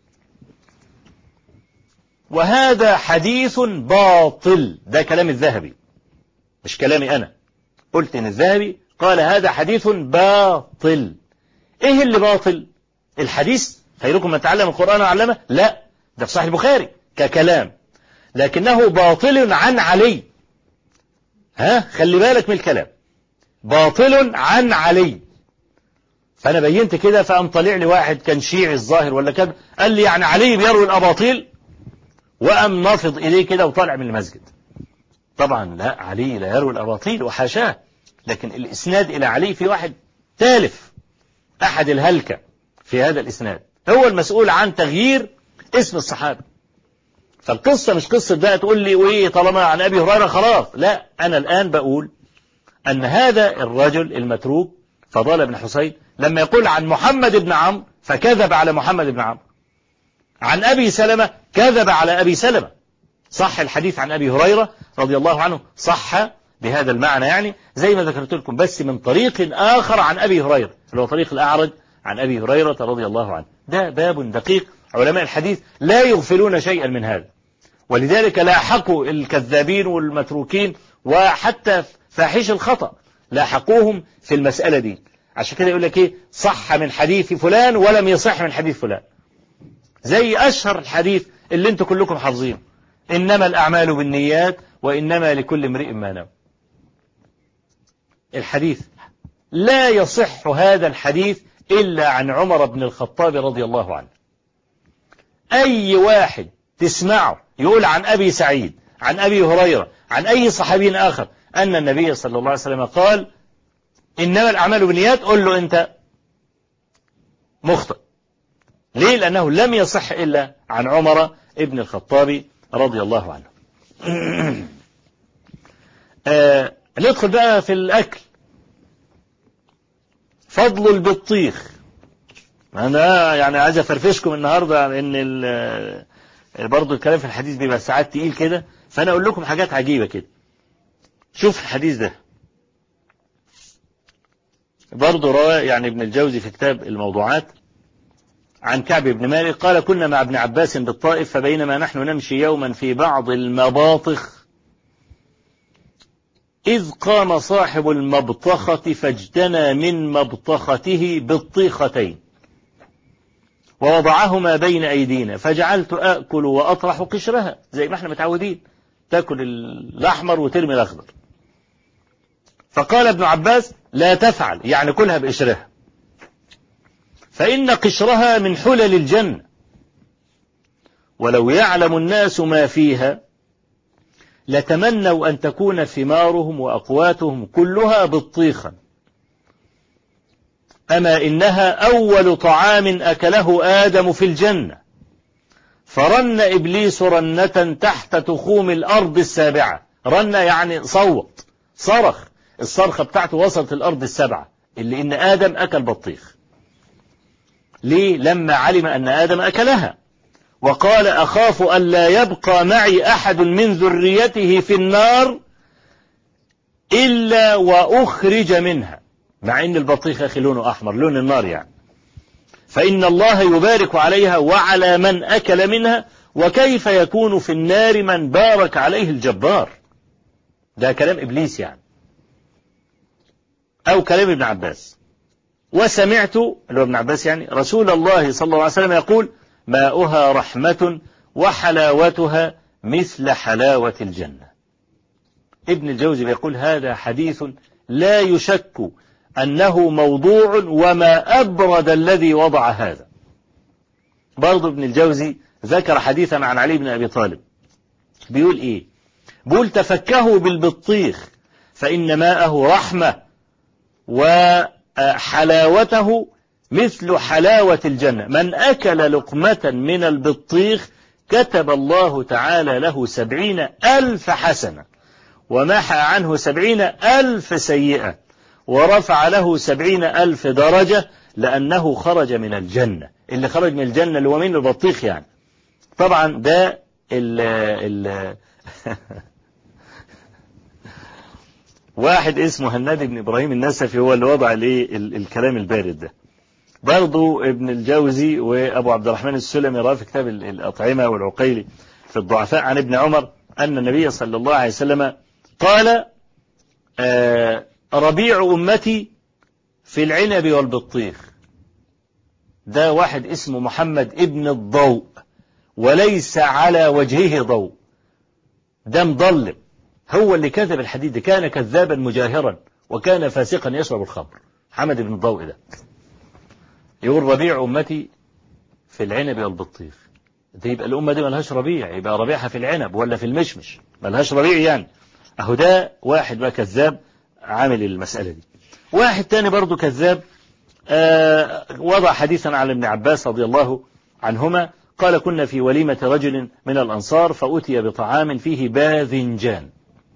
وهذا حديث باطل ده كلام الذهبي مش كلامي أنا قلت إن الذهبي قال هذا حديث باطل إيه اللي باطل الحديث خيركم من تعلم القرآن وعلمه لا ده في صحيح البخاري ككلام لكنه باطل عن علي ها خلي بالك من الكلام باطل عن علي فأنا بينت كده فقام طالع لي واحد كان شيعي الظاهر ولا كده قال لي يعني علي بيروي الأباطيل وقام نافض إليه كده وطالع من المسجد طبعا لا علي لا يروي الأباطيل وحاشاه لكن الإسناد إلى علي في واحد تالف أحد الهلكة في هذا الإسناد هو المسؤول عن تغيير اسم الصحابي فالقصة مش قصة بقى تقول لي وإيه طالما عن أبي هريرة خلاص لا أنا الآن بقول أن هذا الرجل المتروك فضال بن حسين لما يقول عن محمد بن عمرو فكذب على محمد بن عمرو عن أبي سلمة كذب على أبي سلمة صح الحديث عن أبي هريرة رضي الله عنه صح بهذا المعنى يعني زي ما ذكرت لكم بس من طريق آخر عن أبي هريرة اللي هو طريق الأعرج عن أبي هريرة رضي الله عنه ده باب دقيق علماء الحديث لا يغفلون شيئا من هذا ولذلك لاحقوا الكذابين والمتروكين وحتى فاحش الخطأ لاحقوهم في المسألة دي عشان كده يقول لك ايه صح من حديث فلان ولم يصح من حديث فلان زي أشهر الحديث اللي انتم كلكم حافظينه إنما الأعمال بالنيات وإنما لكل امرئ ما نوى الحديث لا يصح هذا الحديث إلا عن عمر بن الخطاب رضي الله عنه أي واحد تسمعه يقول عن أبي سعيد عن أبي هريرة عن أي صحابي آخر أن النبي صلى الله عليه وسلم قال إنما الأعمال بالنيات قل له أنت مخطئ ليه لأنه لم يصح إلا عن عمر ابن الخطاب رضي الله عنه آه ندخل بقى في الأكل فضل البطيخ أنا يعني عايز أفرفشكم النهاردة إن برضه الكلام في الحديث بيبقى ساعات تقيل كده فأنا أقول لكم حاجات عجيبة كده شوف الحديث ده برضه روى يعني ابن الجوزي في كتاب الموضوعات عن كعب بن مالك قال كنا مع ابن عباس بالطائف فبينما نحن نمشي يوما في بعض المباطخ إذ قام صاحب المبطخة فاجتنى من مبطخته بالطيختين ووضعهما بين أيدينا فجعلت أكل وأطرح قشرها زي ما احنا متعودين تأكل الأحمر وترمي الأخضر فقال ابن عباس لا تفعل يعني كلها بقشرها فإن قشرها من حلل الجنة ولو يعلم الناس ما فيها لتمنوا أن تكون ثمارهم وأقواتهم كلها بطيخا أما إنها أول طعام أكله آدم في الجنة فرن إبليس رنة تحت تخوم الأرض السابعة رن يعني صوت صرخ الصرخة بتاعته وصلت الأرض السبعة اللي إن آدم أكل بطيخ ليه لما علم أن آدم أكلها وقال أخاف أن لا يبقى معي أحد من ذريته في النار إلا وأخرج منها مع أن البطيخ أخي لونه أحمر لون النار يعني فإن الله يبارك عليها وعلى من أكل منها وكيف يكون في النار من بارك عليه الجبار ده كلام إبليس يعني أو كلام ابن عباس وسمعت اللي هو ابن عباس يعني رسول الله صلى الله عليه وسلم يقول ماؤها رحمة وحلاوتها مثل حلاوة الجنة ابن الجوزي بيقول هذا حديث لا يشك أنه موضوع وما أبرد الذي وضع هذا برضو ابن الجوزي ذكر حديثا عن علي بن أبي طالب بيقول إيه بيقول تفكهوا بالبطيخ فإن ماءه رحمة وحلاوته مثل حلاوة الجنة من أكل لقمة من البطيخ كتب الله تعالى له سبعين ألف حسنة ومحى عنه سبعين ألف سيئة ورفع له سبعين ألف درجة لأنه خرج من الجنة اللي خرج من الجنة اللي هو من البطيخ يعني طبعا ده ال ال واحد اسمه هناد بن إبراهيم النسفي هو اللي وضع الايه الكلام البارد ده برضو ابن الجوزي وأبو عبد الرحمن السلمي رأى في كتاب الأطعمة والعقيلي في الضعفاء عن ابن عمر أن النبي صلى الله عليه وسلم قال آه ربيع أمتي في العنب والبطيخ ده واحد اسمه محمد ابن الضوء وليس على وجهه ضوء ده مضلم هو اللي كذب الحديث ده كان كذابا مجاهرا وكان فاسقا يشرب الخمر محمد بن الضوء ده يقول ربيع أمتي في العنب والبطيخ دي يبقى الأمة دي ملهاش ربيع يبقى ربيعها في العنب ولا في المشمش ملهاش ربيع يعني أهو ده واحد بقى كذاب عامل المسألة دي واحد تاني برضو كذاب آه وضع حديثا على ابن عباس رضي الله عنهما قال كنا في وليمة رجل من الأنصار فأتي بطعام فيه باذنجان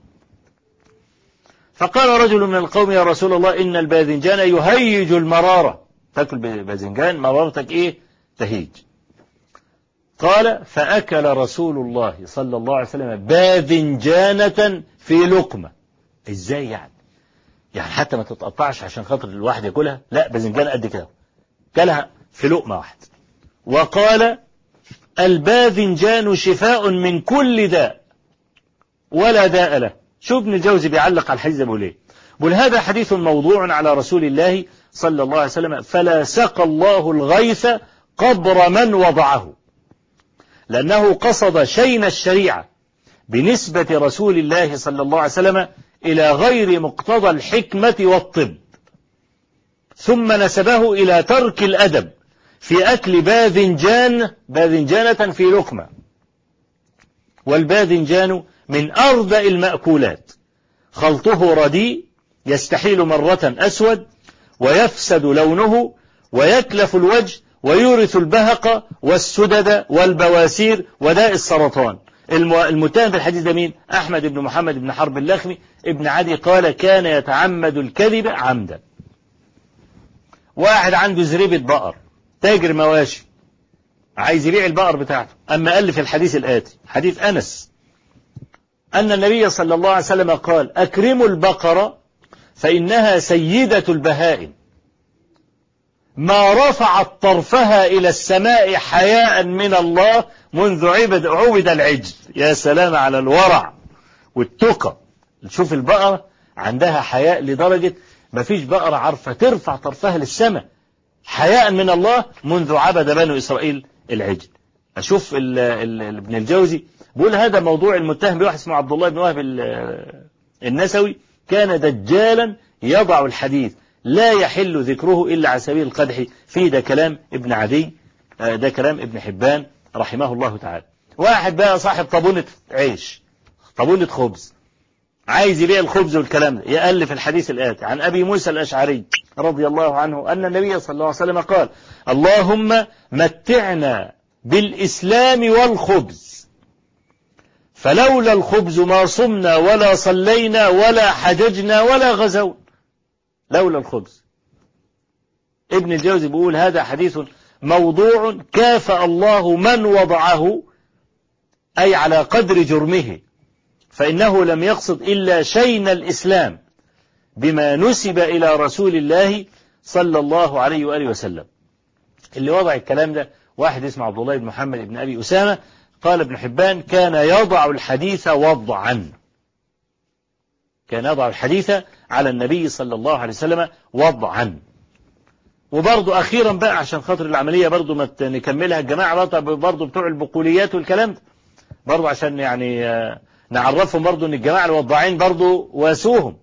فقال رجل من القوم يا رسول الله إن الباذنجان يهيج المرارة تأكل باذنجان مرارتك إيه تهيج قال فأكل رسول الله صلى الله عليه وسلم باذنجانة في لقمة إزاي يعني يعني حتى ما تتقطعش عشان خاطر الواحد ياكلها لا باذنجان قد كده كلها في لقمة واحدة وقال الباذنجان شفاء من كل داء ولا داء له شوف ابن الجوزي بيعلق على الحديث ده بيقول ايه بيقول هذا حديث موضوع على رسول الله صلى الله عليه وسلم فلا سقى الله الغيث قبر من وضعه لأنه قصد شين الشريعة بنسبة رسول الله صلى الله عليه وسلم إلى غير مقتضى الحكمة والطب ثم نسبه إلى ترك الأدب في أكل باذنجان باذنجانة في لقمة والباذنجان من أردأ المأكولات خلطه رديء يستحيل مرة أسود ويفسد لونه ويتلف الوجه ويورث البهق والسدد والبواسير وداء السرطان المتهم في الحديث ده مين أحمد بن محمد بن حرب اللخمي ابن عدي قال كان يتعمد الكذب عمدا واحد عنده زريبة بقر تاجر مواشي عايز يبيع البقر بتاعته أما قال في الحديث الآتي حديث أنس أن النبي صلى الله عليه وسلم قال أكرموا البقرة فإنها سيدة البهائم ما رفعت طرفها إلى السماء حياء من الله منذ عبد عبد العجل يا سلام على الورع والتقى شوف البقرة عندها حياء لدرجة ما فيش بقرة عارفة ترفع طرفها للسماء حياء من الله منذ عبد بنو إسرائيل العجل أشوف ال ال ابن الجوزي بيقول هذا موضوع المتهم بواحد اسمه عبد الله بن وهب النسوي كان دجالا يضع الحديث لا يحل ذكره إلا على سبيل القدح في ده كلام ابن عدي ده كلام ابن حبان رحمه الله تعالى واحد بقى صاحب طابونة عيش طابونة خبز عايز يبيع الخبز والكلام ده يألف الحديث الآتي عن أبي موسى الأشعري رضي الله عنه أن النبي صلى الله عليه وسلم قال اللهم متعنا بالإسلام والخبز فلولا الخبز ما صمنا ولا صلينا ولا حججنا ولا غزونا لولا الخبز ابن الجوزي بيقول هذا حديث موضوع كافأ الله من وضعه أي على قدر جرمه فإنه لم يقصد إلا شين الإسلام بما نسب إلى رسول الله صلى الله عليه وآله وسلم اللي وضع الكلام ده واحد اسمه عبد الله بن محمد بن أبي أسامة قال ابن حبان كان يضع الحديث وضعا كان يضع الحديث على النبي صلى الله عليه وسلم وضعا وبرضه أخيرا بقى عشان خاطر العملية برضه ما نكملها الجماعة برضه بتوع البقوليات والكلام ده برضه عشان يعني نعرفهم برضه ان الجماعة الوضاعين برضه واسوهم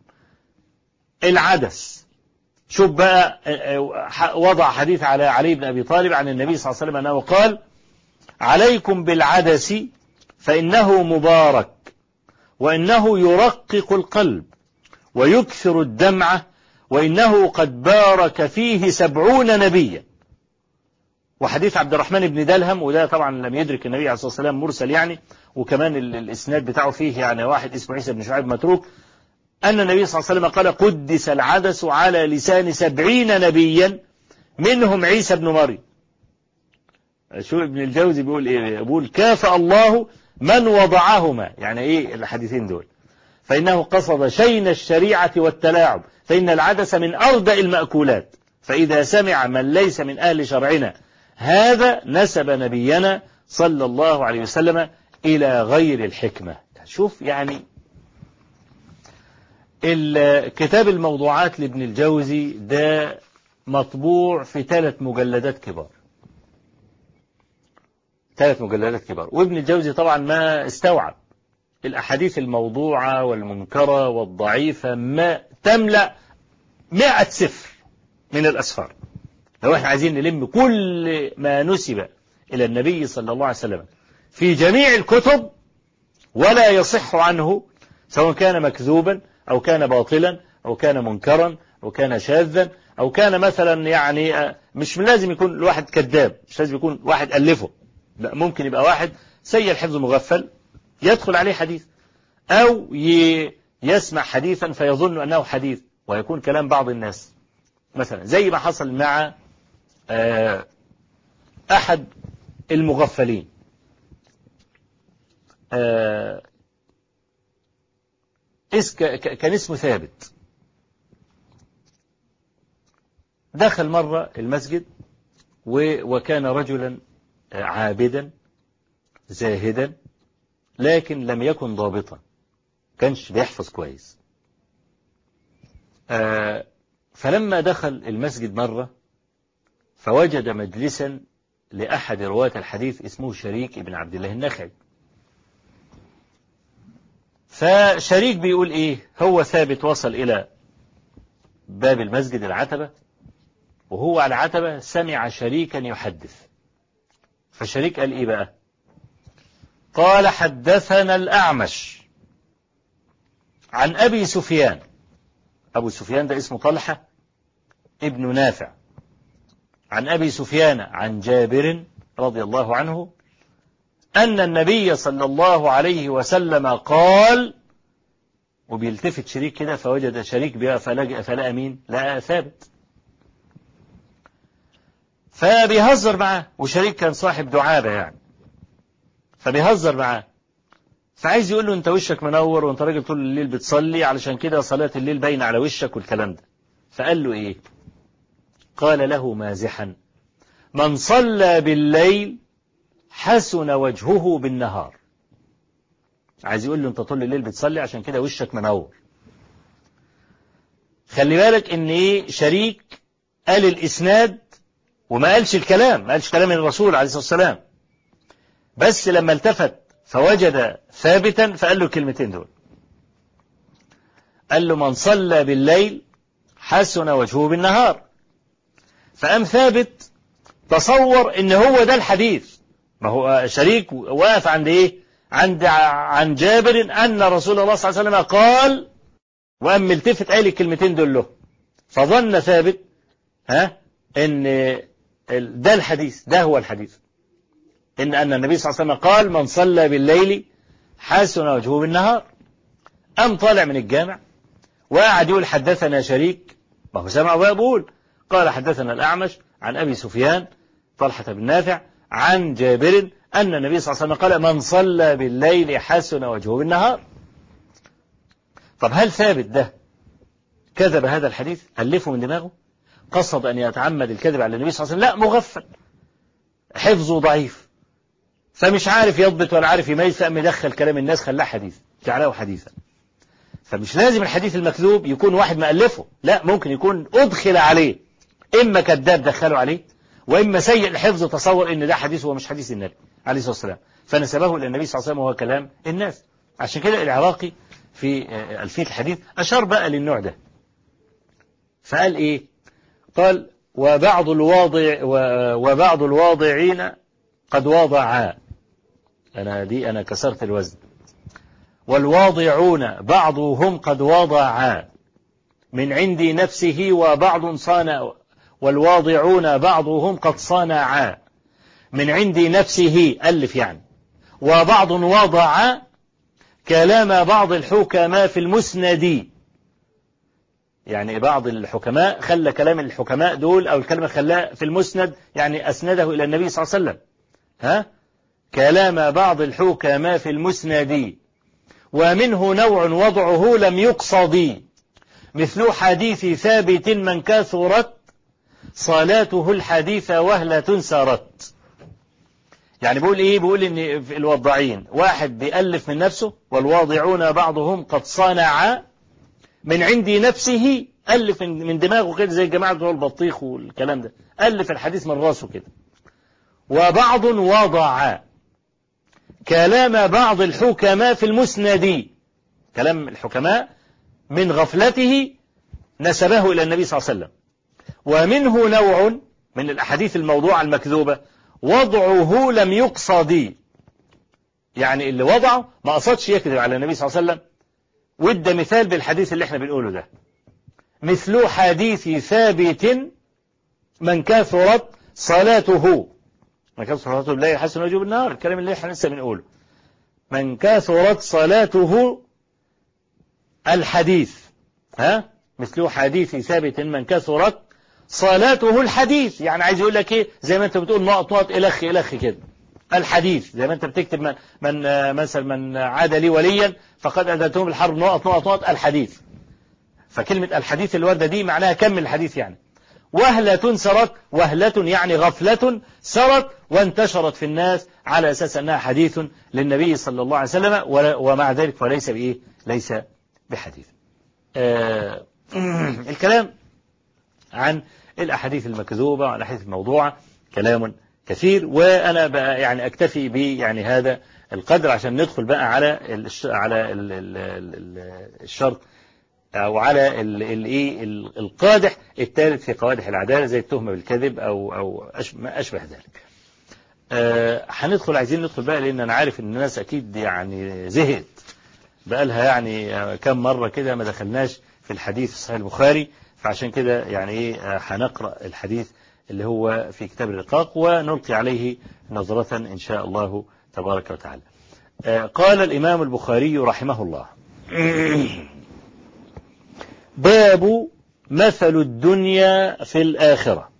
العدس شوف بقى وضع حديث على علي بن أبي طالب عن النبي صلى الله عليه وسلم أنه قال عليكم بالعدس فإنه مبارك وإنه يرقق القلب ويكثر الدمعة وإنه قد بارك فيه سبعون نبيا وحديث عبد الرحمن بن دلهم وده طبعا لم يدرك النبي عليه الصلاة والسلام مرسل يعني وكمان الإسناد بتاعه فيه يعني واحد اسمه عيسى بن شعيب متروك أن النبي صلى الله عليه وسلم قال قدس العدس على لسان سبعين نبيا منهم عيسى بن مريم شو ابن الجوزي بيقول ايه بيقول كافأ الله من وضعهما يعني ايه الحديثين دول فإنه قصد شين الشريعة والتلاعب فإن العدس من أردأ المأكولات فإذا سمع من ليس من أهل شرعنا هذا نسب نبينا صلى الله عليه وسلم إلى غير الحكمة شوف يعني كتاب الموضوعات لابن الجوزي ده مطبوع في ثلاث مجلدات كبار ثلاث مجلدات كبار وابن الجوزي طبعا ما استوعب الأحاديث الموضوعة والمنكرة والضعيفة ما تملأ مئة سفر من الأسفار لو احنا عايزين نلم كل ما نسب إلى النبي صلى الله عليه وسلم في جميع الكتب ولا يصح عنه سواء كان مكذوبا أو كان باطلا أو كان منكرا أو كان شاذا أو كان مثلا يعني مش لازم يكون الواحد كذاب مش لازم يكون واحد ألفه لا ممكن يبقى واحد سيء الحفظ مغفل يدخل عليه حديث أو يسمع حديثا فيظن أنه حديث ويكون كلام بعض الناس مثلا زي ما حصل مع أحد المغفلين كان اسمه ثابت دخل مرة المسجد وكان رجلا عابدا زاهدا لكن لم يكن ضابطا كانش بيحفظ كويس فلما دخل المسجد مرة فوجد مجلسا لأحد رواة الحديث اسمه شريك ابن عبد الله النخعي فشريك بيقول ايه هو ثابت وصل الى باب المسجد العتبة وهو على العتبة سمع شريكا يحدث فشريك قال ايه بقى قال حدثنا الأعمش عن أبي سفيان أبو سفيان ده اسمه طلحة ابن نافع عن أبي سفيان عن جابر رضي الله عنه أن النبي صلى الله عليه وسلم قال وبيلتفت شريك كده فوجد شريك بها فلقى فلقى مين لقى ثابت فبيهزر معاه وشريك كان صاحب دعابة يعني فبيهزر معاه فعايز يقول له انت وشك منور وانت راجل طول الليل بتصلي علشان كده صلاة الليل باينة على وشك والكلام ده فقال له ايه قال له مازحا من صلى بالليل حسن وجهه بالنهار عايز يقول له انت طول الليل بتصلي عشان كده وشك منور خلي بالك ان ايه شريك قال الاسناد وما قالش الكلام ما قالش كلام الرسول عليه الصلاة والسلام بس لما التفت فوجد ثابتا فقال له الكلمتين دول قال له من صلى بالليل حسن وجهه بالنهار فقام ثابت تصور ان هو ده الحديث ما هو شريك واقف عند ايه عند عن جابر ان رسول الله صلى الله عليه وسلم قال وقام ملتفت قال الكلمتين دول له فظن ثابت ها ان ده الحديث ده هو الحديث إن أن النبي صلى الله عليه وسلم قال من صلى بالليل حسن وجهه بالنهار أم طالع من الجامع وقعد يقول حدثنا شريك ما هو سمع بقول قال حدثنا الأعمش عن أبي سفيان طلحة بن نافع عن جابر أن النبي صلى الله عليه وسلم قال من صلى بالليل حسن وجهه بالنهار طب هل ثابت ده كذب هذا الحديث ألفه من دماغه قصد أن يتعمد الكذب على النبي صلى الله عليه وسلم لا مغفل حفظه ضعيف فمش عارف يضبط ولا عارف يميز فقام يدخل كلام الناس خلاه حديث جعله حديثا فمش لازم الحديث المكذوب يكون واحد مألفه لا ممكن يكون أدخل عليه إما كذاب دخله عليه وإما سيء الحفظ تصور إن ده حديث هو مش حديث النبي عليه الصلاة والسلام فنسبه إلى النبي صلى الله عليه وسلم وهو كلام الناس عشان كده العراقي في ألفية الحديث أشار بقى للنوع ده فقال إيه قال وبعض الواضع وبعض الواضعين قد واضعا أنا دي أنا كسرت الوزن والواضعون بعضهم قد واضعا من عندي نفسه وبعض صانع والواضعون بعضهم قد صانعا من عندي نفسه ألف يعني وبعض وضع كلام بعض الحكماء في المسند يعني بعض الحكماء خلى كلام الحكماء دول أو الكلمة خلاه في المسند يعني أسنده إلى النبي صلى الله عليه وسلم ها كلام بعض الحكماء في المسند ومنه نوع وضعه لم يقصد مثل حديث ثابت من كثرت صلاته الحديث وهلة سارت يعني بيقول ايه بيقول ان الوضاعين واحد بيألف من نفسه والواضعون بعضهم قد صنع من عندي نفسه ألف من دماغه كده زي الجماعة بتوع البطيخ والكلام ده ألف الحديث من راسه كده وبعض وضع كلام بعض الحكماء في المسند كلام الحكماء من غفلته نسبه إلى النبي صلى الله عليه وسلم ومنه نوع من الأحاديث الموضوعة المكذوبة وضعه لم يقصد يعني اللي وضعه ما قصدش يكذب على النبي صلى الله عليه وسلم وادى مثال بالحديث اللي احنا بنقوله ده مثل حديث ثابت من كثرت صلاته من كثرت صلاته لا يحسن وجوب النار الكلام اللي احنا لسه بنقوله من كثرت صلاته الحديث ها مثل حديث ثابت من كثرت صلاته الحديث يعني عايز يقول لك ايه زي ما انت بتقول نقط نقط الخ الخ كده الحديث زي ما انت بتكتب من, من مثلا من عاد لي وليا فقد اذنتهم الحرب نقط نقط نقط الحديث فكلمة الحديث الواردة دي معناها كم الحديث يعني وهلة سرت وهلة يعني غفلة سرت وانتشرت في الناس على أساس أنها حديث للنبي صلى الله عليه وسلم ومع ذلك فليس بإيه ليس بحديث آه الكلام عن الأحاديث المكذوبة وعن الأحاديث الموضوعة كلام كثير وأنا بقى يعني أكتفي ب يعني هذا القدر عشان ندخل بقى على على الشرط أو على الايه القادح الثالث في قوادح العدالة زي التهمة بالكذب أو أو ما أشبه ذلك. أه هندخل عايزين ندخل بقى لأن أنا عارف إن الناس أكيد يعني زهقت بقى لها يعني كم مرة كده ما دخلناش في الحديث في صحيح البخاري فعشان كده يعني إيه هنقرأ الحديث اللي هو في كتاب الرقاق ونلقي عليه نظرة إن شاء الله تبارك وتعالى. أه قال الإمام البخاري رحمه الله باب مثل الدنيا في الآخرة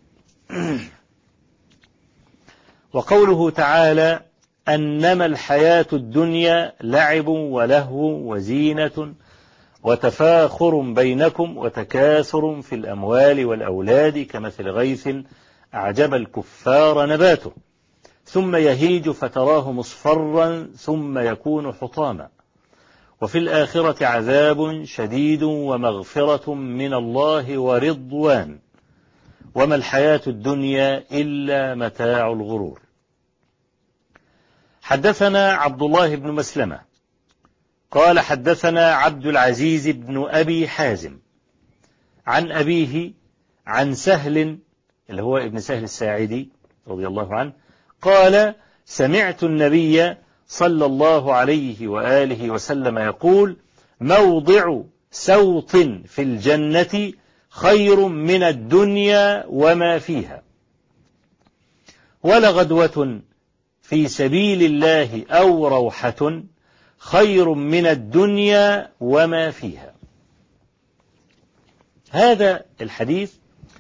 وقوله تعالى أنما الحياة الدنيا لعب ولهو وزينة وتفاخر بينكم وتكاثر في الأموال والأولاد كمثل غيث أعجب الكفار نباته ثم يهيج فتراه مصفرا ثم يكون حطاما وفي الآخرة عذاب شديد ومغفرة من الله ورضوان وما الحياة الدنيا إلا متاع الغرور حدثنا عبد الله بن مسلمة قال حدثنا عبد العزيز بن أبي حازم عن أبيه عن سهل اللي هو ابن سهل الساعدي رضي الله عنه قال سمعت النبي صلى الله عليه وآله وسلم يقول موضع سوط في الجنة خير من الدنيا وما فيها ولغدوة في سبيل الله أو روحة خير من الدنيا وما فيها هذا الحديث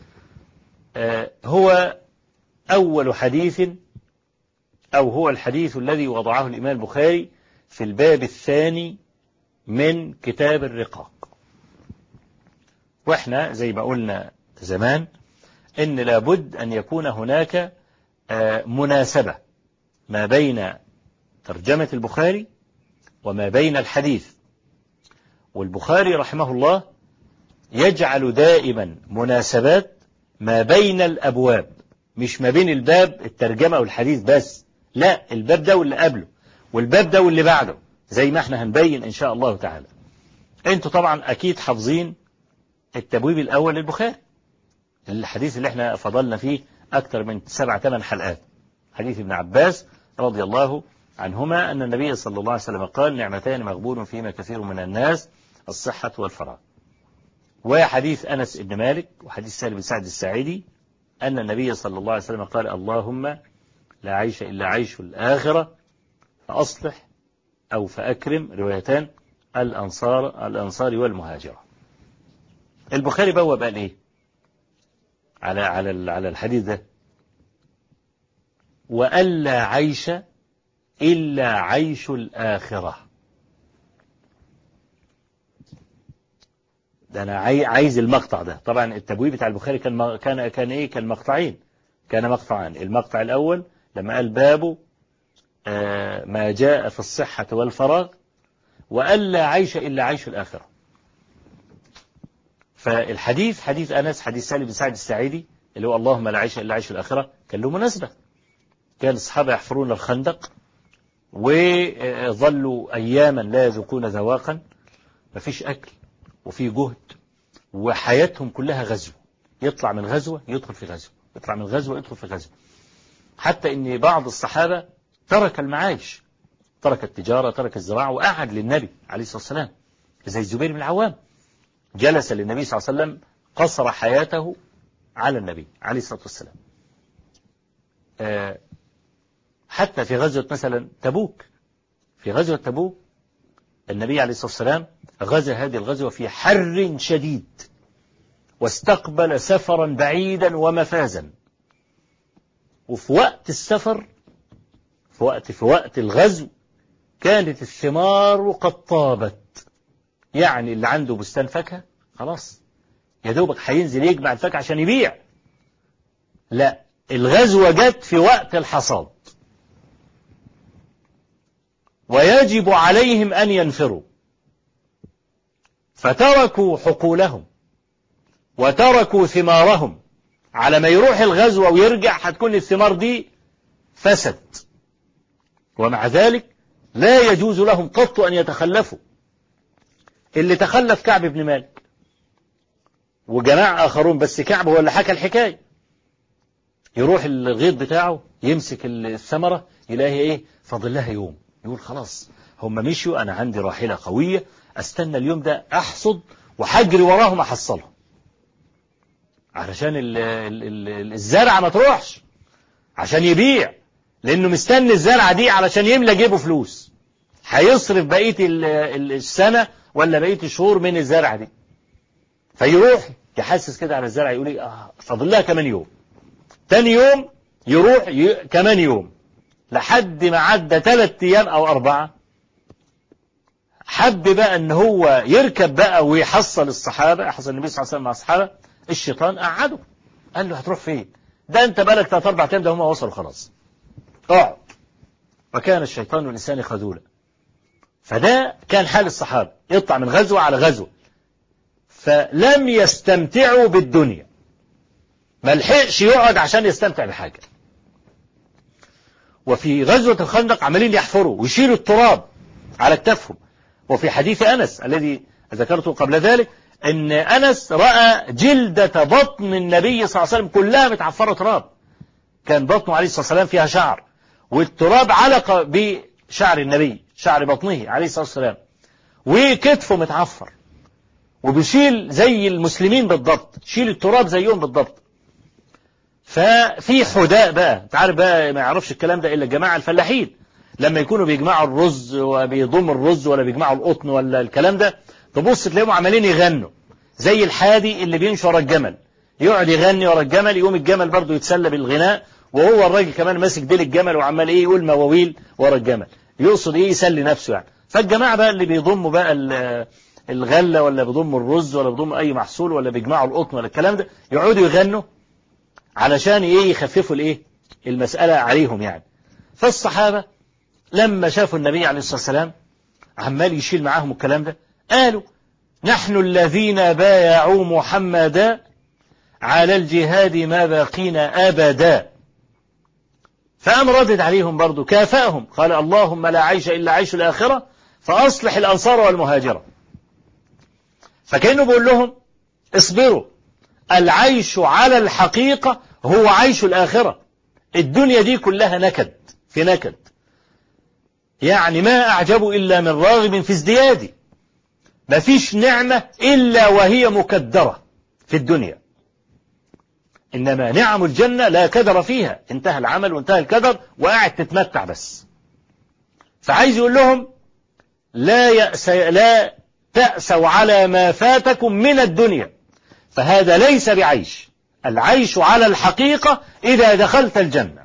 هو أول حديث أو هو الحديث الذي وضعه الإمام البخاري في الباب الثاني من كتاب الرقاق وإحنا زي ما قلنا زمان إن لابد أن يكون هناك مناسبة ما بين ترجمة البخاري وما بين الحديث والبخاري رحمه الله يجعل دائما مناسبات ما بين الأبواب مش ما بين الباب الترجمة والحديث بس لا الباب ده واللي قبله والباب ده واللي بعده زي ما احنا هنبين ان شاء الله تعالى انتوا طبعا اكيد حافظين التبويب الاول للبخاري الحديث اللي احنا فضلنا فيه اكثر من سبع ثمان حلقات حديث ابن عباس رضي الله عنهما ان النبي صلى الله عليه وسلم قال نعمتان مغبون فيما كثير من الناس الصحة والفراغ وحديث انس بن مالك وحديث سالم بن سعد الساعدي ان النبي صلى الله عليه وسلم قال اللهم لا عيش إلا عيش الآخرة فأصلح أو فأكرم روايتان الأنصار الأنصار والمهاجرة البخاري بوب قال إيه على على على الحديث ده وألا عيش إلا عيش الآخرة ده أنا عايز المقطع ده طبعا التبويب بتاع البخاري كان كان كان إيه كان مقطعين كان مقطعان المقطع الأول لما قال باب ما جاء في الصحة والفراغ وألا عيش إلا عيش الآخرة فالحديث حديث أنس حديث سالم بن سعد السعيدي اللي هو اللهم لا عيش إلا عيش الآخرة كان له مناسبة كان الصحابة يحفرون الخندق وظلوا أياما لا يذوقون ذواقا مفيش أكل وفي جهد وحياتهم كلها غزو يطلع من غزوة يدخل في غزوة يطلع من غزوة يدخل في غزوة حتى ان بعض الصحابة ترك المعايش ترك التجارة ترك الزراعة وقعد للنبي عليه الصلاة والسلام زي الزبير بن العوام جلس للنبي صلى الله عليه وسلم قصر حياته على النبي عليه الصلاة والسلام آه، حتى في غزوة مثلا تبوك في غزوة تبوك النبي عليه الصلاة والسلام غزا هذه الغزوة في حر شديد واستقبل سفرا بعيدا ومفازا وفي وقت السفر في وقت في وقت الغزو كانت الثمار قد طابت يعني اللي عنده بستان فاكهة خلاص يا دوبك هينزل يجمع الفاكهة عشان يبيع لا الغزوة جت في وقت الحصاد ويجب عليهم أن ينفروا فتركوا حقولهم وتركوا ثمارهم على ما يروح الغزوة ويرجع هتكون الثمار دي فسد ومع ذلك لا يجوز لهم قط أن يتخلفوا اللي تخلف كعب بن مالك وجماعة آخرون بس كعب هو اللي حكى الحكاية يروح الغيط بتاعه يمسك الثمرة يلاقي ايه فاضل لها يوم يقول خلاص هم مشوا أنا عندي راحلة قوية أستنى اليوم ده أحصد وحجري وراهم أحصلهم علشان ال ال ال الزرعة ما تروحش عشان يبيع لأنه مستني الزرعة دي علشان يملى جيبه فلوس هيصرف بقية السنة ولا بقية الشهور من الزرعة دي فيروح يحسس كده على الزرعة يقول لي آه فاضل لها كمان يوم تاني يوم يروح ي... كمان يوم لحد ما عدى ثلاث أيام أو أربعة حب بقى ان هو يركب بقى ويحصل الصحابة يحصل النبي صلى الله عليه وسلم مع الصحابة الشيطان قعده قال له هتروح فين ده انت بقالك ثلاث اربع ايام ده هم وصلوا خلاص اقعد وكان الشيطان الانسان خذولا فده كان حال الصحابة يطلع من غزوة على غزوة فلم يستمتعوا بالدنيا ما لحقش يقعد عشان يستمتع بحاجة وفي غزوة الخندق عمالين يحفروا ويشيلوا التراب على كتافهم وفي حديث أنس الذي ذكرته قبل ذلك أن أنس رأى جلدة بطن النبي صلى الله عليه وسلم كلها متعفرة تراب كان بطنه عليه الصلاة والسلام فيها شعر والتراب علق بشعر النبي شعر بطنه عليه الصلاة والسلام وكتفه متعفر وبيشيل زي المسلمين بالضبط شيل التراب زيهم بالضبط ففي حداء بقى انت عارف بقى ما يعرفش الكلام ده الا الجماعه الفلاحين لما يكونوا بيجمعوا الرز وبيضموا الرز ولا بيجمعوا القطن ولا الكلام ده تبص تلاقيهم عمالين يغنوا زي الحادي اللي بيمشي ورا الجمل يقعد يغني ورا الجمل يقوم الجمل برضه يتسلى بالغناء وهو الراجل كمان ماسك ديل الجمل وعمال ايه يقول مواويل ورا الجمل يقصد ايه يسلي نفسه يعني فالجماعه بقى اللي بيضموا بقى الغله ولا بيضموا الرز ولا بيضموا اي محصول ولا بيجمعوا القطن ولا الكلام ده يقعدوا يغنوا علشان ايه يخففوا الايه المسألة عليهم يعني فالصحابة لما شافوا النبي عليه الصلاة والسلام عمال يشيل معاهم الكلام ده قالوا نحن الذين بايعوا محمدا على الجهاد ما باقينا أبدا فقام ردد عليهم برضو كافأهم قال اللهم لا عيش إلا عيش الآخرة فأصلح الأنصار والمهاجرة فكأنه بيقول لهم اصبروا العيش على الحقيقة هو عيش الآخرة الدنيا دي كلها نكد في نكد يعني ما أعجب إلا من راغب في ازديادي ما فيش نعمة إلا وهي مكدرة في الدنيا إنما نعم الجنة لا كدر فيها انتهى العمل وانتهى الكدر وقاعد تتمتع بس فعايز يقول لهم لا يأس لا تأسوا على ما فاتكم من الدنيا فهذا ليس بعيش العيش على الحقيقة إذا دخلت الجنة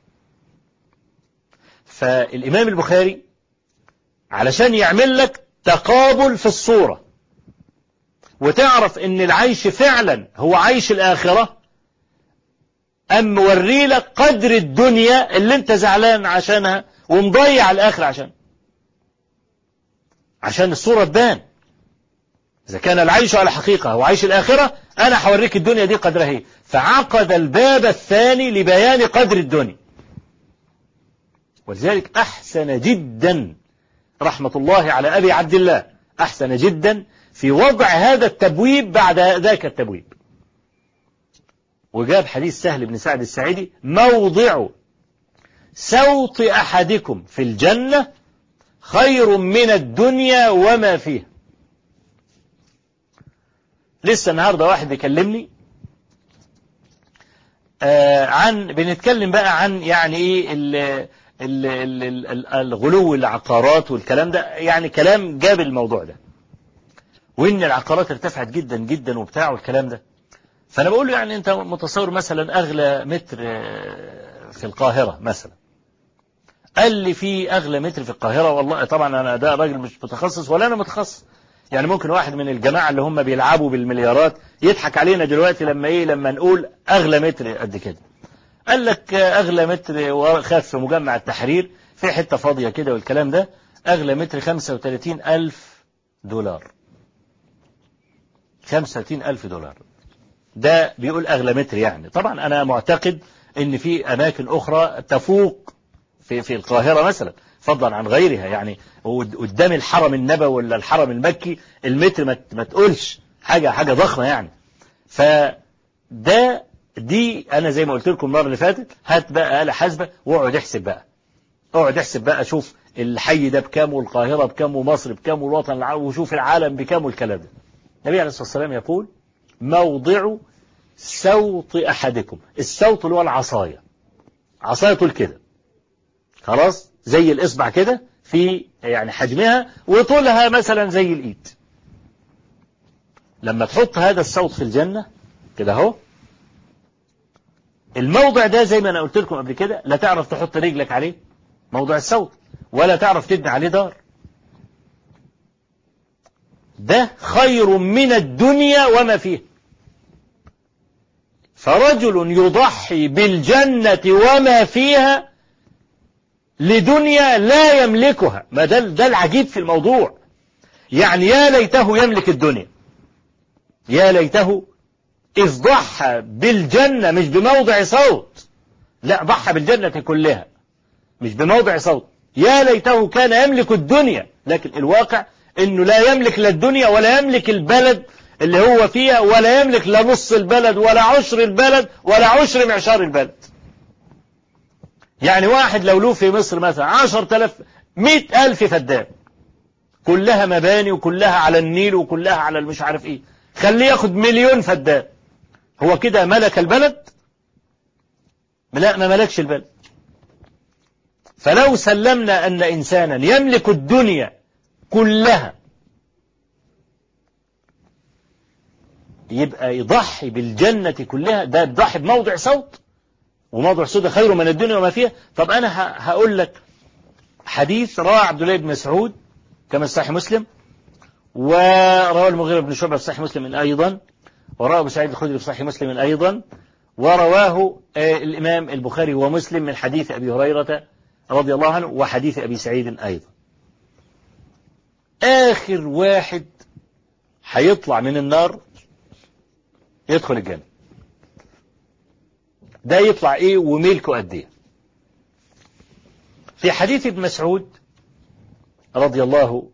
فالإمام البخاري علشان يعمل لك تقابل في الصورة وتعرف ان العيش فعلا هو عيش الآخرة أم موري لك قدر الدنيا اللي انت زعلان عشانها ومضيع الآخرة عشان عشان الصورة تبان إذا كان العيش على حقيقة هو عيش الآخرة أنا حوريك الدنيا دي قدرها ايه فعقد الباب الثاني لبيان قدر الدنيا ولذلك أحسن جدا رحمة الله على أبي عبد الله أحسن جدا في وضع هذا التبويب بعد ذاك التبويب وجاب حديث سهل بن سعد السعيدي موضع سوط أحدكم في الجنة خير من الدنيا وما فيها لسه النهاردة واحد يكلمني آه عن بنتكلم بقى عن يعني ايه ال ال ال ال الغلو العقارات والكلام ده يعني كلام جاب الموضوع ده وان العقارات ارتفعت جدا جدا وبتاع والكلام ده فانا بقول له يعني انت متصور مثلا اغلى متر في القاهره مثلا قال لي في اغلى متر في القاهره والله طبعا انا ده راجل مش متخصص ولا انا متخصص يعني ممكن واحد من الجماعه اللي هم بيلعبوا بالمليارات يضحك علينا دلوقتي لما ايه لما نقول اغلى متر قد كده قال لك اغلى متر خاف في مجمع التحرير في حته فاضيه كده والكلام ده اغلى متر 35 الف دولار 35 الف دولار ده بيقول أغلى متر يعني طبعا أنا معتقد أن في أماكن أخرى تفوق في, في القاهرة مثلا فضلا عن غيرها يعني قدام الحرم النبوي ولا الحرم المكي المتر ما تقولش حاجة حاجة ضخمة يعني فده دي أنا زي ما قلت لكم المرة اللي فاتت هات بقى آلة حاسبة واقعد احسب بقى اقعد احسب بقى شوف الحي ده بكام والقاهرة بكام ومصر بكام والوطن العربي وشوف العالم بكام والكلام ده النبي عليه الصلاة والسلام يقول موضع سوط أحدكم السوط اللي هو العصاية عصاية طول كده خلاص زي الإصبع كده في يعني حجمها وطولها مثلا زي الإيد لما تحط هذا السوط في الجنة كده اهو الموضع ده زي ما أنا قلت لكم قبل كده لا تعرف تحط رجلك عليه موضع السوط ولا تعرف تبني عليه دار ده خير من الدنيا وما فيها فرجل يضحي بالجنة وما فيها لدنيا لا يملكها ما ده, ده العجيب في الموضوع يعني يا ليته يملك الدنيا يا ليته إذ ضحى بالجنة مش بموضع صوت لا ضحى بالجنة كلها مش بموضع صوت يا ليته كان يملك الدنيا لكن الواقع انه لا يملك لا الدنيا ولا يملك البلد اللي هو فيها ولا يملك لا نص البلد ولا عشر البلد ولا عشر معشار البلد يعني واحد لو له في مصر مثلا عشر تلاف مئة ألف فدان كلها مباني وكلها على النيل وكلها على المش عارف ايه خليه ياخد مليون فدان هو كده ملك البلد لا ما ملكش البلد فلو سلمنا أن إنسانا يملك الدنيا كلها يبقى يضحي بالجنة كلها ده يضحي بموضع صوت وموضع صوت خير من الدنيا وما فيها طب أنا هقول لك حديث رواه عبد الله بن مسعود كما صحيح مسلم ورواه المغيرة بن شعبة في صحيح مسلم أيضا ورواه أبو سعيد الخدري في صحيح مسلم أيضا ورواه الإمام البخاري ومسلم من حديث أبي هريرة رضي الله عنه وحديث أبي سعيد أيضا آخر واحد هيطلع من النار يدخل الجنة ده يطلع ايه وملكه قد ايه في حديث ابن مسعود رضي الله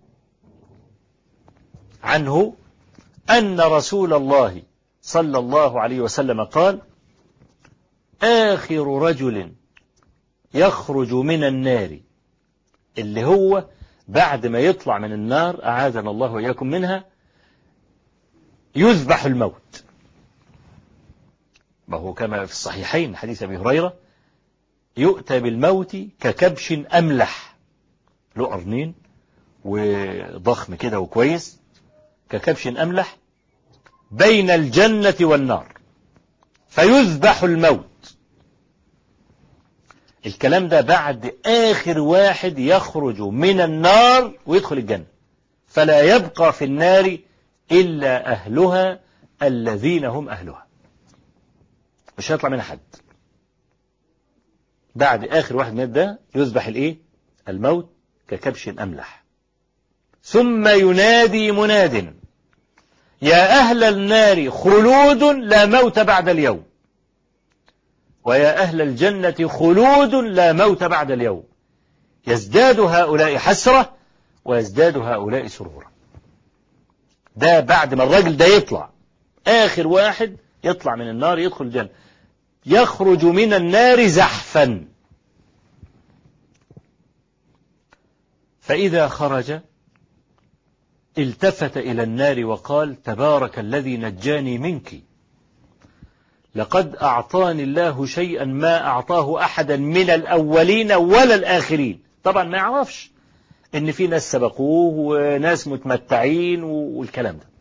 عنه أن رسول الله صلى الله عليه وسلم قال آخر رجل يخرج من النار اللي هو بعد ما يطلع من النار أعاذنا الله وإياكم منها يذبح الموت ما هو كما في الصحيحين حديث أبي هريرة يؤتى بالموت ككبش أملح له قرنين وضخم كده وكويس ككبش أملح بين الجنة والنار فيذبح الموت الكلام ده بعد آخر واحد يخرج من النار ويدخل الجنة فلا يبقى في النار إلا أهلها الذين هم أهلها مش هيطلع منها حد بعد آخر واحد من ده يذبح الإيه الموت ككبش أملح ثم ينادي مناد يا أهل النار خلود لا موت بعد اليوم ويا أهل الجنة خلود لا موت بعد اليوم يزداد هؤلاء حسرة ويزداد هؤلاء سرورا ده بعد ما الراجل ده يطلع آخر واحد يطلع من النار يدخل الجنة يخرج من النار زحفا فإذا خرج التفت إلى النار وقال تبارك الذي نجاني منك لقد أعطاني الله شيئا ما أعطاه أحدا من الأولين ولا الآخرين طبعا ما يعرفش إن في ناس سبقوه وناس متمتعين والكلام ده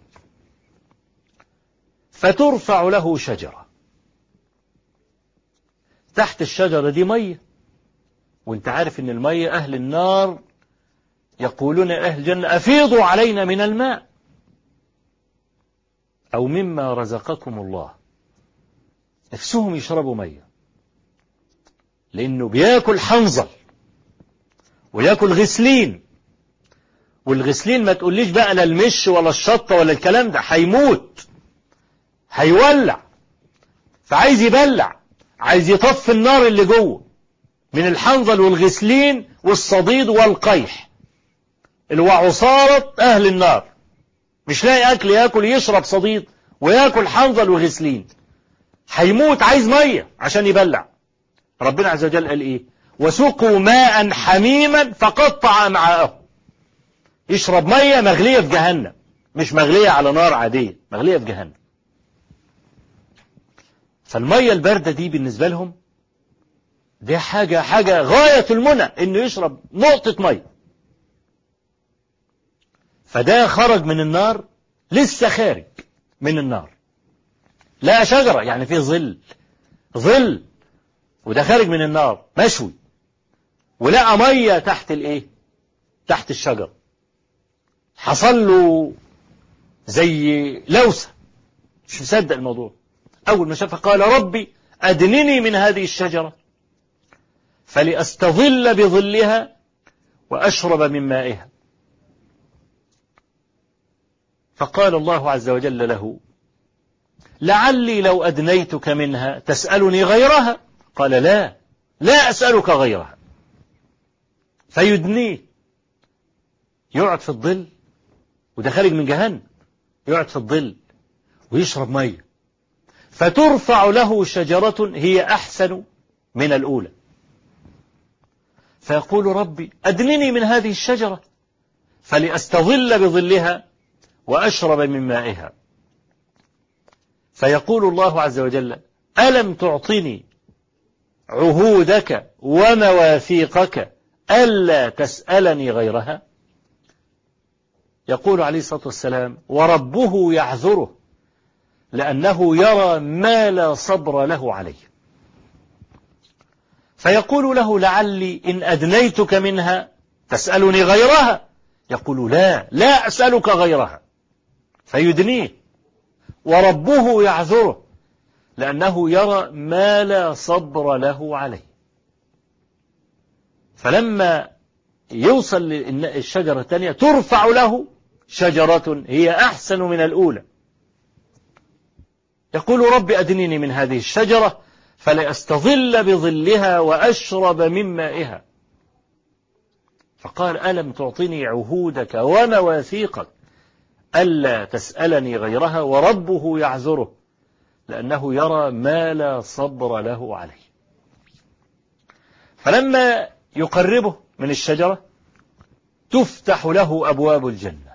فترفع له شجرة تحت الشجرة دي مية وانت عارف ان المية أهل النار يقولون أهل الجنة أفيضوا علينا من الماء أو مما رزقكم الله نفسهم يشربوا مية لأنه بياكل حنظل وياكل غسلين والغسلين ما تقوليش بقى لا المش ولا الشطة ولا الكلام ده هيموت هيولع فعايز يبلع عايز يطفي النار اللي جوه من الحنظل والغسلين والصديد والقيح اللي هو عصارة أهل النار مش لاقي أكل ياكل يشرب صديد وياكل حنظل وغسلين هيموت عايز مية عشان يبلع ربنا عز وجل قال إيه وسقوا ماء حميما فقطع أمعاءه يشرب مية مغلية في جهنم مش مغلية على نار عادية مغلية في جهنم فالمية الباردة دي بالنسبة لهم دي حاجة حاجة غاية المنى انه يشرب نقطة مية فده خرج من النار لسه خارج من النار لا شجرة يعني فيه ظل ظل وده خارج من النار مشوي ولقى مية تحت الايه تحت الشجر حصل له زي لوسة مش مصدق الموضوع أول ما شافها قال ربي أدنني من هذه الشجرة فلأستظل بظلها وأشرب من مائها فقال الله عز وجل له لعلي لو أدنيتك منها تسألني غيرها قال لا لا أسألك غيرها فيدنيه يقعد في الظل وده خارج من جهنم يقعد في الظل ويشرب ميه فترفع له شجرة هي أحسن من الأولى فيقول ربي أدنني من هذه الشجرة فلأستظل بظلها وأشرب من مائها فيقول الله عز وجل ألم تعطني عهودك ومواثيقك ألا تسألني غيرها يقول عليه الصلاة والسلام وربه يعذره لأنه يرى ما لا صبر له عليه فيقول له لعلي إن أدنيتك منها تسألني غيرها يقول لا لا أسألك غيرها فيدنيه وربه يعذره لأنه يرى ما لا صبر له عليه فلما يوصل للشجرة الثانية ترفع له شجرة هي أحسن من الأولى يقول رب أدنيني من هذه الشجرة فلأستظل بظلها وأشرب من مائها فقال ألم تعطني عهودك ومواثيقك ألا تسألني غيرها وربه يعذره لأنه يرى ما لا صبر له عليه فلما يقربه من الشجرة تفتح له أبواب الجنة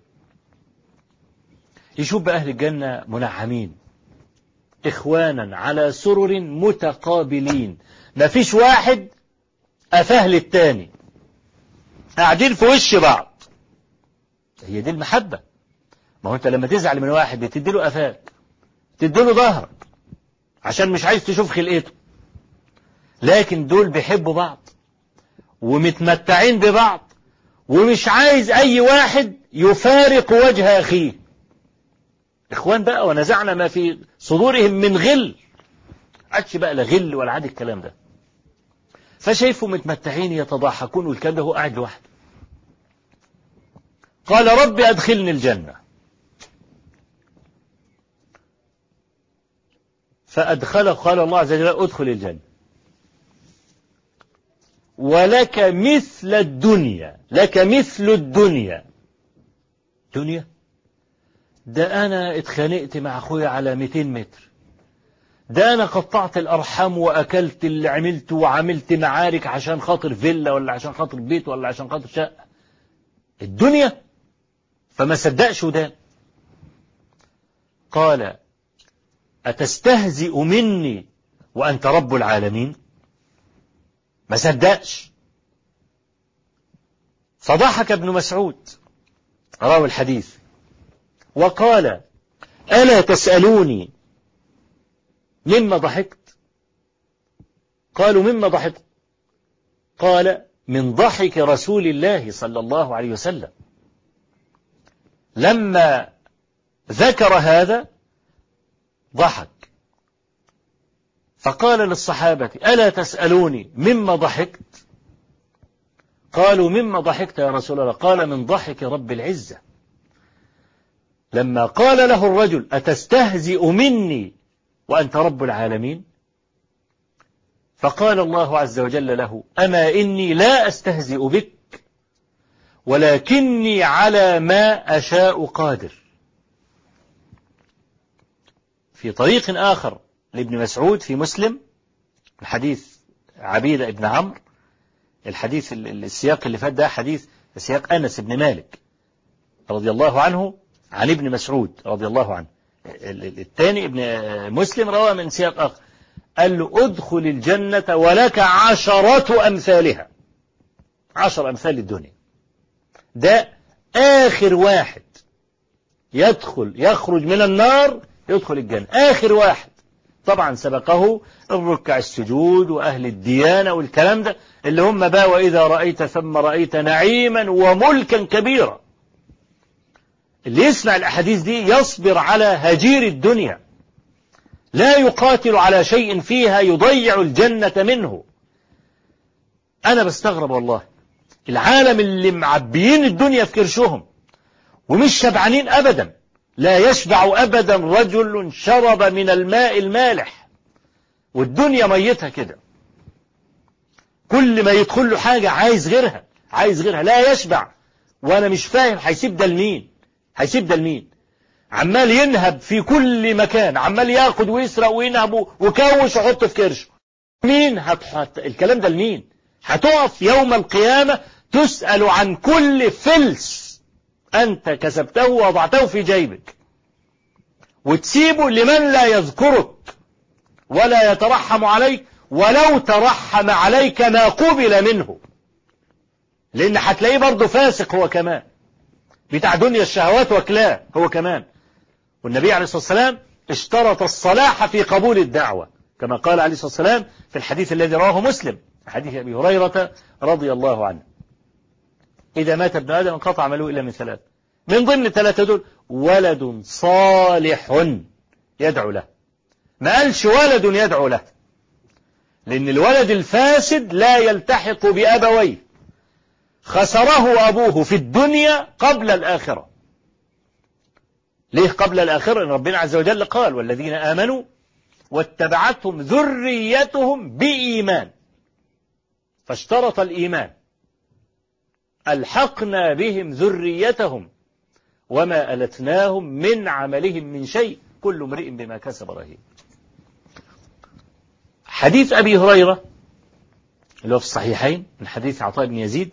يشوف بأهل الجنة منعمين إخوانا على سرر متقابلين ما فيش واحد أفاه للتاني قاعدين في وش بعض هي دي المحبة ما هو أنت لما تزعل من واحد بتدي له أفاك تدي له ظهرك عشان مش عايز تشوف خلقته لكن دول بيحبوا بعض ومتمتعين ببعض ومش عايز أي واحد يفارق وجه أخيه إخوان بقى ونزعنا ما في صدورهم من غل عادش بقى لا غل ولا عاد الكلام ده فشايفوا متمتعين يتضاحكون والكلام ده هو قاعد لوحده قال رب أدخلني الجنة فأدخله قال الله عز وجل أدخل الجنة ولك مثل الدنيا لك مثل الدنيا دنيا ده أنا اتخانقت مع أخويا على 200 متر ده أنا قطعت الأرحام وأكلت اللي عملته وعملت معارك عشان خاطر فيلا ولا عشان خاطر بيت ولا عشان خاطر شقة الدنيا فما صدقش ودان قال أتستهزئ مني وأنت رب العالمين ما صدقش فضحك ابن مسعود راوي الحديث وقال ألا تسألوني مما ضحكت قالوا مما ضحكت قال من ضحك رسول الله صلى الله عليه وسلم لما ذكر هذا ضحك فقال للصحابة ألا تسألوني مما ضحكت قالوا مما ضحكت يا رسول الله قال من ضحك رب العزة لما قال له الرجل أتستهزئ مني وأنت رب العالمين فقال الله عز وجل له أما إني لا أستهزئ بك ولكني على ما أشاء قادر في طريق آخر لابن مسعود في مسلم الحديث عبيدة ابن عمرو الحديث السياق اللي فات ده حديث سياق أنس بن مالك رضي الله عنه عن ابن مسعود رضي الله عنه الثاني ابن مسلم روى من سياق آخر قال له ادخل الجنة ولك عشرة أمثالها عشر أمثال الدنيا ده آخر واحد يدخل يخرج من النار يدخل الجنة آخر واحد طبعا سبقه الركع السجود وأهل الديانة والكلام ده اللي هم بقى وإذا رأيت ثم رأيت نعيما وملكا كبيرا اللي يسمع الأحاديث دي يصبر على هجير الدنيا لا يقاتل على شيء فيها يضيع الجنة منه أنا بستغرب والله العالم اللي معبيين الدنيا في كرشهم ومش شبعانين أبدا لا يشبع أبدا رجل شرب من الماء المالح والدنيا ميتها كده كل ما يدخل له حاجة عايز غيرها عايز غيرها لا يشبع وأنا مش فاهم هيسيب ده لمين هيسيب ده لمين عمال ينهب في كل مكان عمال ياخد ويسرق وينهب وكوش ويحط في كرشه مين هتحط الكلام ده لمين هتقف يوم القيامة تسأل عن كل فلس أنت كسبته ووضعته في جيبك وتسيبه لمن لا يذكرك ولا يترحم عليك ولو ترحم عليك ما قبل منه لأن هتلاقيه برضه فاسق هو كمان بتاع دنيا الشهوات وكلاه هو كمان والنبي عليه الصلاة والسلام اشترط الصلاح في قبول الدعوة كما قال عليه الصلاة والسلام في الحديث الذي رواه مسلم حديث أبي هريرة رضي الله عنه إذا مات ابن آدم انقطع عمله إلا من ثلاث من ضمن الثلاثة دول ولد صالح يدعو له ما قالش ولد يدعو له لأن الولد الفاسد لا يلتحق بأبويه خسره أبوه في الدنيا قبل الآخرة ليه قبل الآخرة إن ربنا عز وجل قال والذين آمنوا واتبعتهم ذريتهم بإيمان فاشترط الإيمان ألحقنا بهم ذريتهم وما ألتناهم من عملهم من شيء كل امرئ بما كسب رهين حديث أبي هريرة اللي هو في الصحيحين من حديث عطاء بن يزيد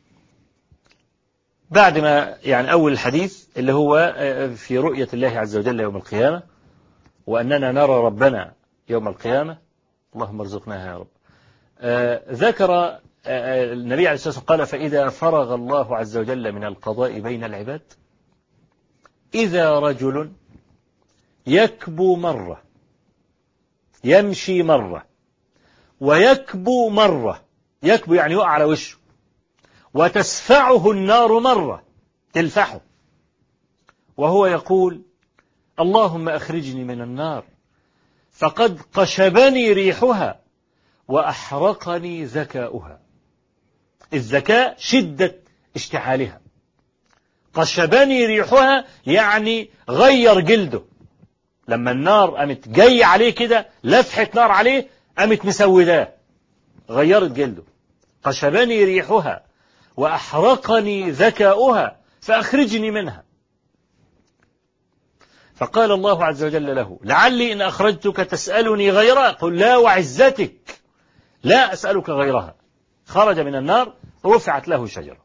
بعد ما يعني أول الحديث اللي هو في رؤية الله عز وجل يوم القيامة وأننا نرى ربنا يوم القيامة اللهم ارزقنا يا رب ذكر النبي عليه الصلاة والسلام قال فإذا فرغ الله عز وجل من القضاء بين العباد إذا رجل يكبو مرة يمشي مرة ويكبو مرة يكبو يعني يقع على وشه وتسفعه النار مرة تلفحه وهو يقول اللهم أخرجني من النار فقد قشبني ريحها وأحرقني ذكاؤها الذكاء شدة اشتعالها قشبني ريحها يعني غير جلده لما النار قامت جاي عليه كده لفحة نار عليه قامت مسوداه غيرت جلده قشبني ريحها وأحرقني ذكاؤها فأخرجني منها فقال الله عز وجل له لعلي إن أخرجتك تسألني غيرها قل لا وعزتك لا أسألك غيرها خرج من النار رفعت له شجرة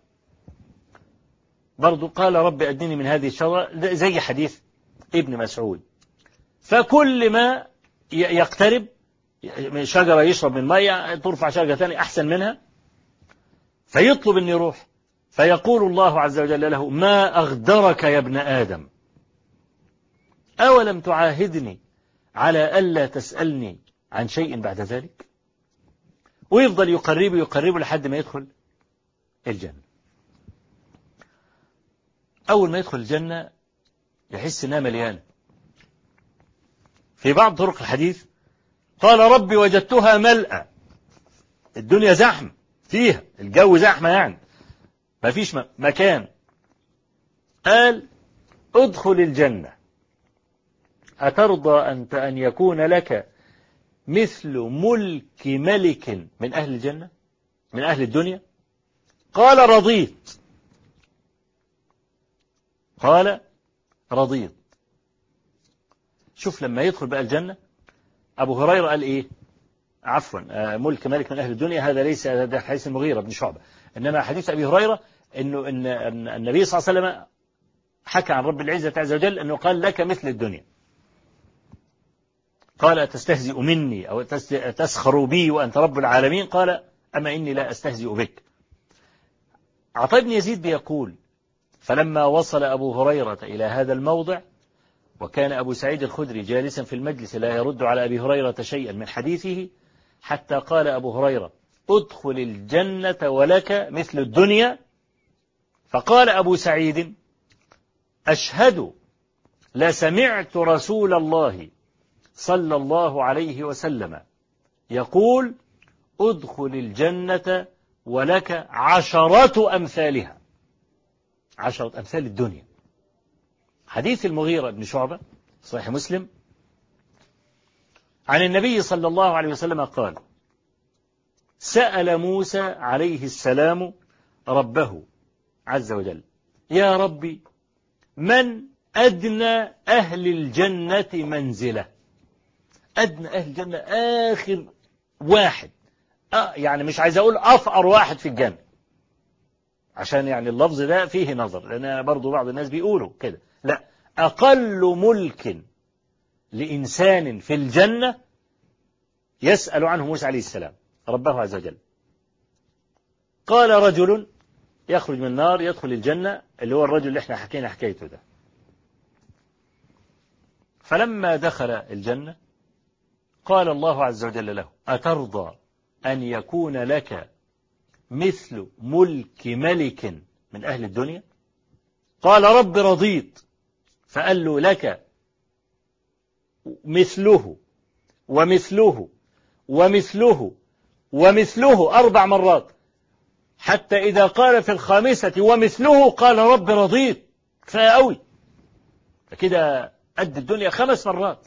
برضو قال رب أدني من هذه الشجرة زي حديث ابن مسعود فكل ما يقترب شجرة يشرب من مية ترفع شجرة ثانية أحسن منها فيطلب أن يروح فيقول الله عز وجل له ما أغدرك يا ابن آدم أولم تعاهدني على ألا تسألني عن شيء بعد ذلك ويفضل يقربه يقربه لحد ما يدخل الجنة أول ما يدخل الجنة يحس إنها مليانة في بعض طرق الحديث قال ربي وجدتها ملأى الدنيا زحمة فيها الجو زحمة يعني ما فيش مكان قال ادخل الجنة أترضى أنت أن يكون لك مثل ملك ملك من أهل الجنة من أهل الدنيا قال رضيت قال رضيت شوف لما يدخل بقى الجنة أبو هريرة قال إيه عفوا آه، ملك ملك من أهل الدنيا هذا ليس هذا حديث المغيرة بن شعبة إنما حديث أبي هريرة إنه إن النبي صلى الله عليه وسلم حكى عن رب العزة عز وجل أنه قال لك مثل الدنيا قال تستهزئ مني أو تسخر بي وأنت رب العالمين قال أما إني لا أستهزئ بك عطاء بن يزيد بيقول فلما وصل أبو هريرة إلى هذا الموضع وكان أبو سعيد الخدري جالسا في المجلس لا يرد على أبي هريرة شيئا من حديثه حتى قال أبو هريرة ادخل الجنة ولك مثل الدنيا فقال أبو سعيد أشهد لسمعت رسول الله صلى الله عليه وسلم يقول ادخل الجنة ولك عشرة أمثالها عشرة أمثال الدنيا حديث المغيرة بن شعبة صحيح مسلم عن النبي صلى الله عليه وسلم قال سأل موسى عليه السلام ربه عز وجل يا ربي من أدنى أهل الجنة منزلة أدنى أهل الجنة آخر واحد أه يعني مش عايز أقول أفقر واحد في الجنة عشان يعني اللفظ ده فيه نظر لأن برضو بعض الناس بيقولوا كده لا أقل ملك لإنسان في الجنة يسأل عنه موسى عليه السلام ربه عز وجل قال رجل يخرج من النار يدخل الجنة اللي هو الرجل اللي احنا حكينا حكايته ده فلما دخل الجنة قال الله عز وجل له أترضى أن يكون لك مثل ملك ملك من أهل الدنيا قال رب رضيت فقال له لك مثله ومثله ومثله ومثله أربع مرات حتى إذا قال في الخامسة ومثله قال رب رضيت كفاية قوي فكده قد الدنيا خمس مرات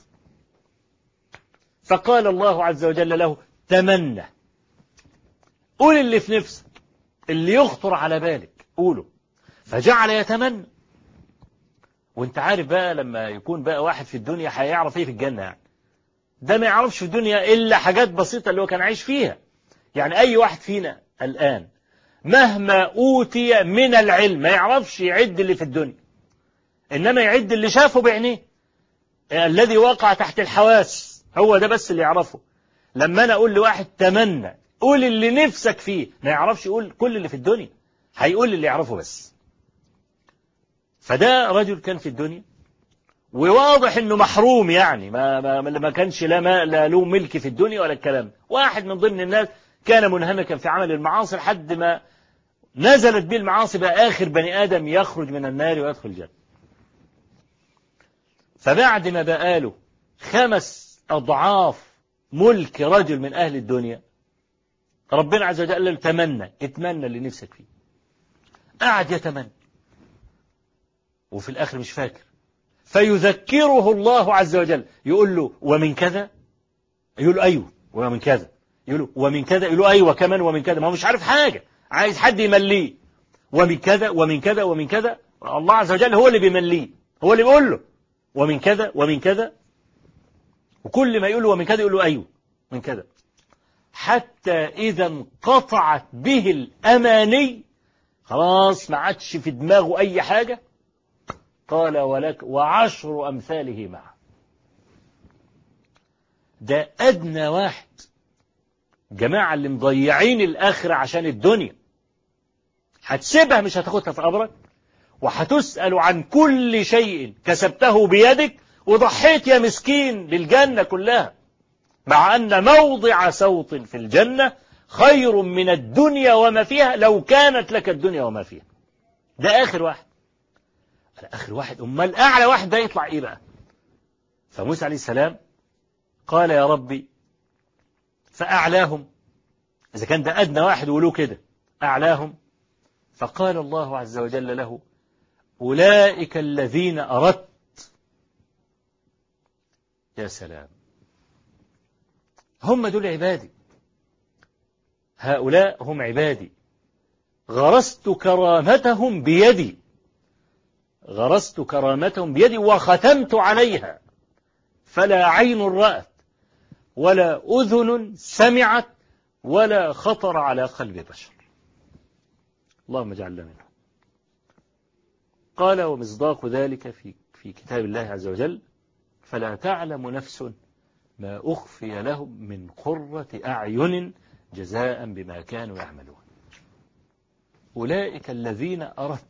فقال الله عز وجل له تمنى قول اللي في نفسك اللي يخطر على بالك قوله فجعل يتمنى وانت عارف بقى لما يكون بقى واحد في الدنيا هيعرف ايه في الجنة يعني ده ما يعرفش في الدنيا إلا حاجات بسيطة اللي هو كان عايش فيها يعني أي واحد فينا الآن مهما أوتي من العلم ما يعرفش يعد اللي في الدنيا إنما يعد اللي شافه بعينيه الذي وقع تحت الحواس هو ده بس اللي يعرفه لما أنا أقول لواحد تمنى قول اللي نفسك فيه ما يعرفش يقول كل اللي في الدنيا هيقول اللي يعرفه بس فده رجل كان في الدنيا وواضح انه محروم يعني ما ما ما كانش لا ما لا له ملك في الدنيا ولا الكلام واحد من ضمن الناس كان منهمكا في عمل المعاصي لحد ما نزلت به المعاصي بقى آخر بني آدم يخرج من النار ويدخل الجنة فبعد ما بقى له خمس أضعاف ملك رجل من أهل الدنيا ربنا عز وجل قال له تمنى اتمنى اللي نفسك فيه قعد يتمنى وفي الآخر مش فاكر فيذكره الله عز وجل يقول له ومن كذا يقول له أيوه ومن كذا يقول له ومن كذا يقول له أيوه كمان ومن كذا ما هو مش عارف حاجة عايز حد يمليه ومن كذا ومن كذا ومن كذا الله عز وجل هو اللي بيمليه هو اللي بيقول له ومن كذا ومن كذا وكل ما يقول ومن كذا يقول له أيوه من كذا حتى إذا انقطعت به الأماني خلاص ما عادش في دماغه أي حاجة قال ولك وعشر أمثاله معه ده أدنى واحد جماعة اللي مضيعين الآخرة عشان الدنيا هتسيبها مش هتاخدها في قبرك وهتسأل عن كل شيء كسبته بيدك وضحيت يا مسكين للجنة كلها مع أن موضع سوط في الجنة خير من الدنيا وما فيها لو كانت لك الدنيا وما فيها ده آخر واحد آخر واحد أمال أعلى واحد ده يطلع إيه بقى فموسى عليه السلام قال يا ربي فأعلاهم إذا كان ده أدنى واحد ولو كده أعلاهم فقال الله عز وجل له أولئك الذين أردت يا سلام هم دول عبادي هؤلاء هم عبادي غرست كرامتهم بيدي غرست كرامتهم بيدي وختمت عليها فلا عين رأت ولا أذن سمعت ولا خطر على قلب بشر اللهم اجعلنا منهم قال ومصداق ذلك في في كتاب الله عز وجل فلا تعلم نفس ما أخفي لهم من قرة أعين جزاء بما كانوا يعملون أولئك الذين أردت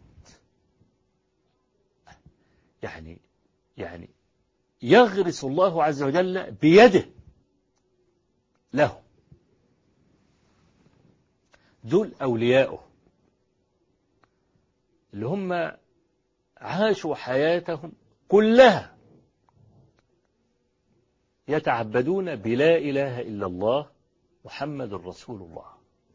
يعني يعني يغرس الله عز وجل بيده له دول أولياؤه اللي هم عاشوا حياتهم كلها يتعبدون بلا إله إلا الله محمد رسول الله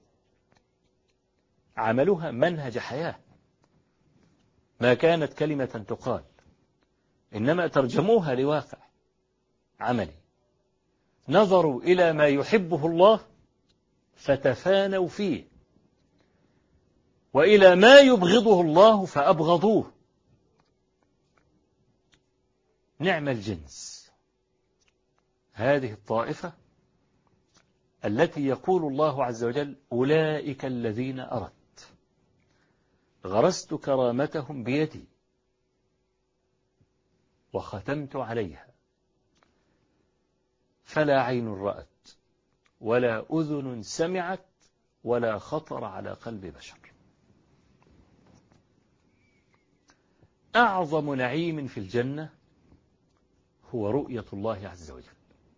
عملوها منهج حياة ما كانت كلمة تقال إنما ترجموها لواقع عملي نظروا إلى ما يحبه الله فتفانوا فيه وإلى ما يبغضه الله فأبغضوه نعم الجنس هذه الطائفة التي يقول الله عز وجل أولئك الذين أردت غرست كرامتهم بيدي وختمت عليها فلا عين رأت ولا أذن سمعت ولا خطر على قلب بشر أعظم نعيم في الجنة هو رؤية الله عز وجل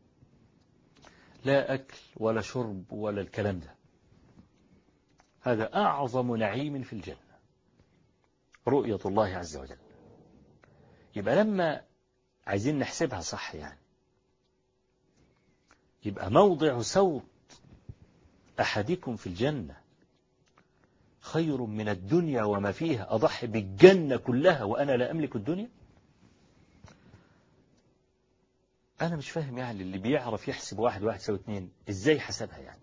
لا أكل ولا شرب ولا الكلام ده هذا أعظم نعيم في الجنة رؤية الله عز وجل يبقى لما عايزين نحسبها صح يعني يبقى موضع صوت أحدكم في الجنة خير من الدنيا وما فيها أضحي بالجنة كلها وأنا لا أملك الدنيا أنا مش فاهم يعني اللي بيعرف يحسب واحد واحد سوى اتنين إزاي حسبها يعني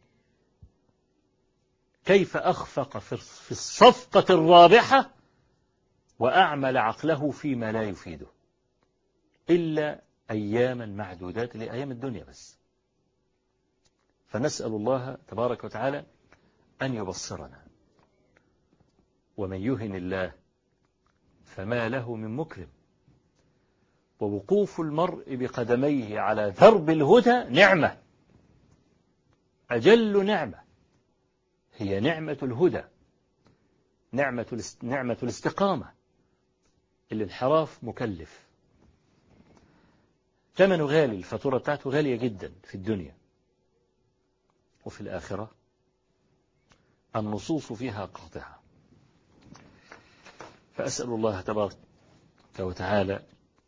كيف أخفق في الصفقة الرابحة وأعمل عقله فيما لا يفيده إلا أياما معدودات لأيام الدنيا بس فنسأل الله تبارك وتعالى أن يبصرنا ومن يهن الله فما له من مكرم ووقوف المرء بقدميه على درب الهدى نعمة أجل نعمة هي نعمة الهدى نعمة نعمة الاستقامة الانحراف مكلف ثمنه غالي الفاتورة بتاعته غالية جدا في الدنيا وفي الآخرة النصوص فيها قاطعة فأسأل الله تبارك وتعالى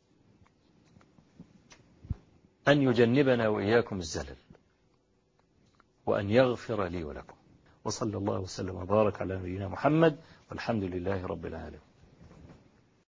أن يجنبنا وإياكم الزلل وأن يغفر لي ولكم وصلى الله وسلم وبارك على نبينا محمد والحمد لله رب العالمين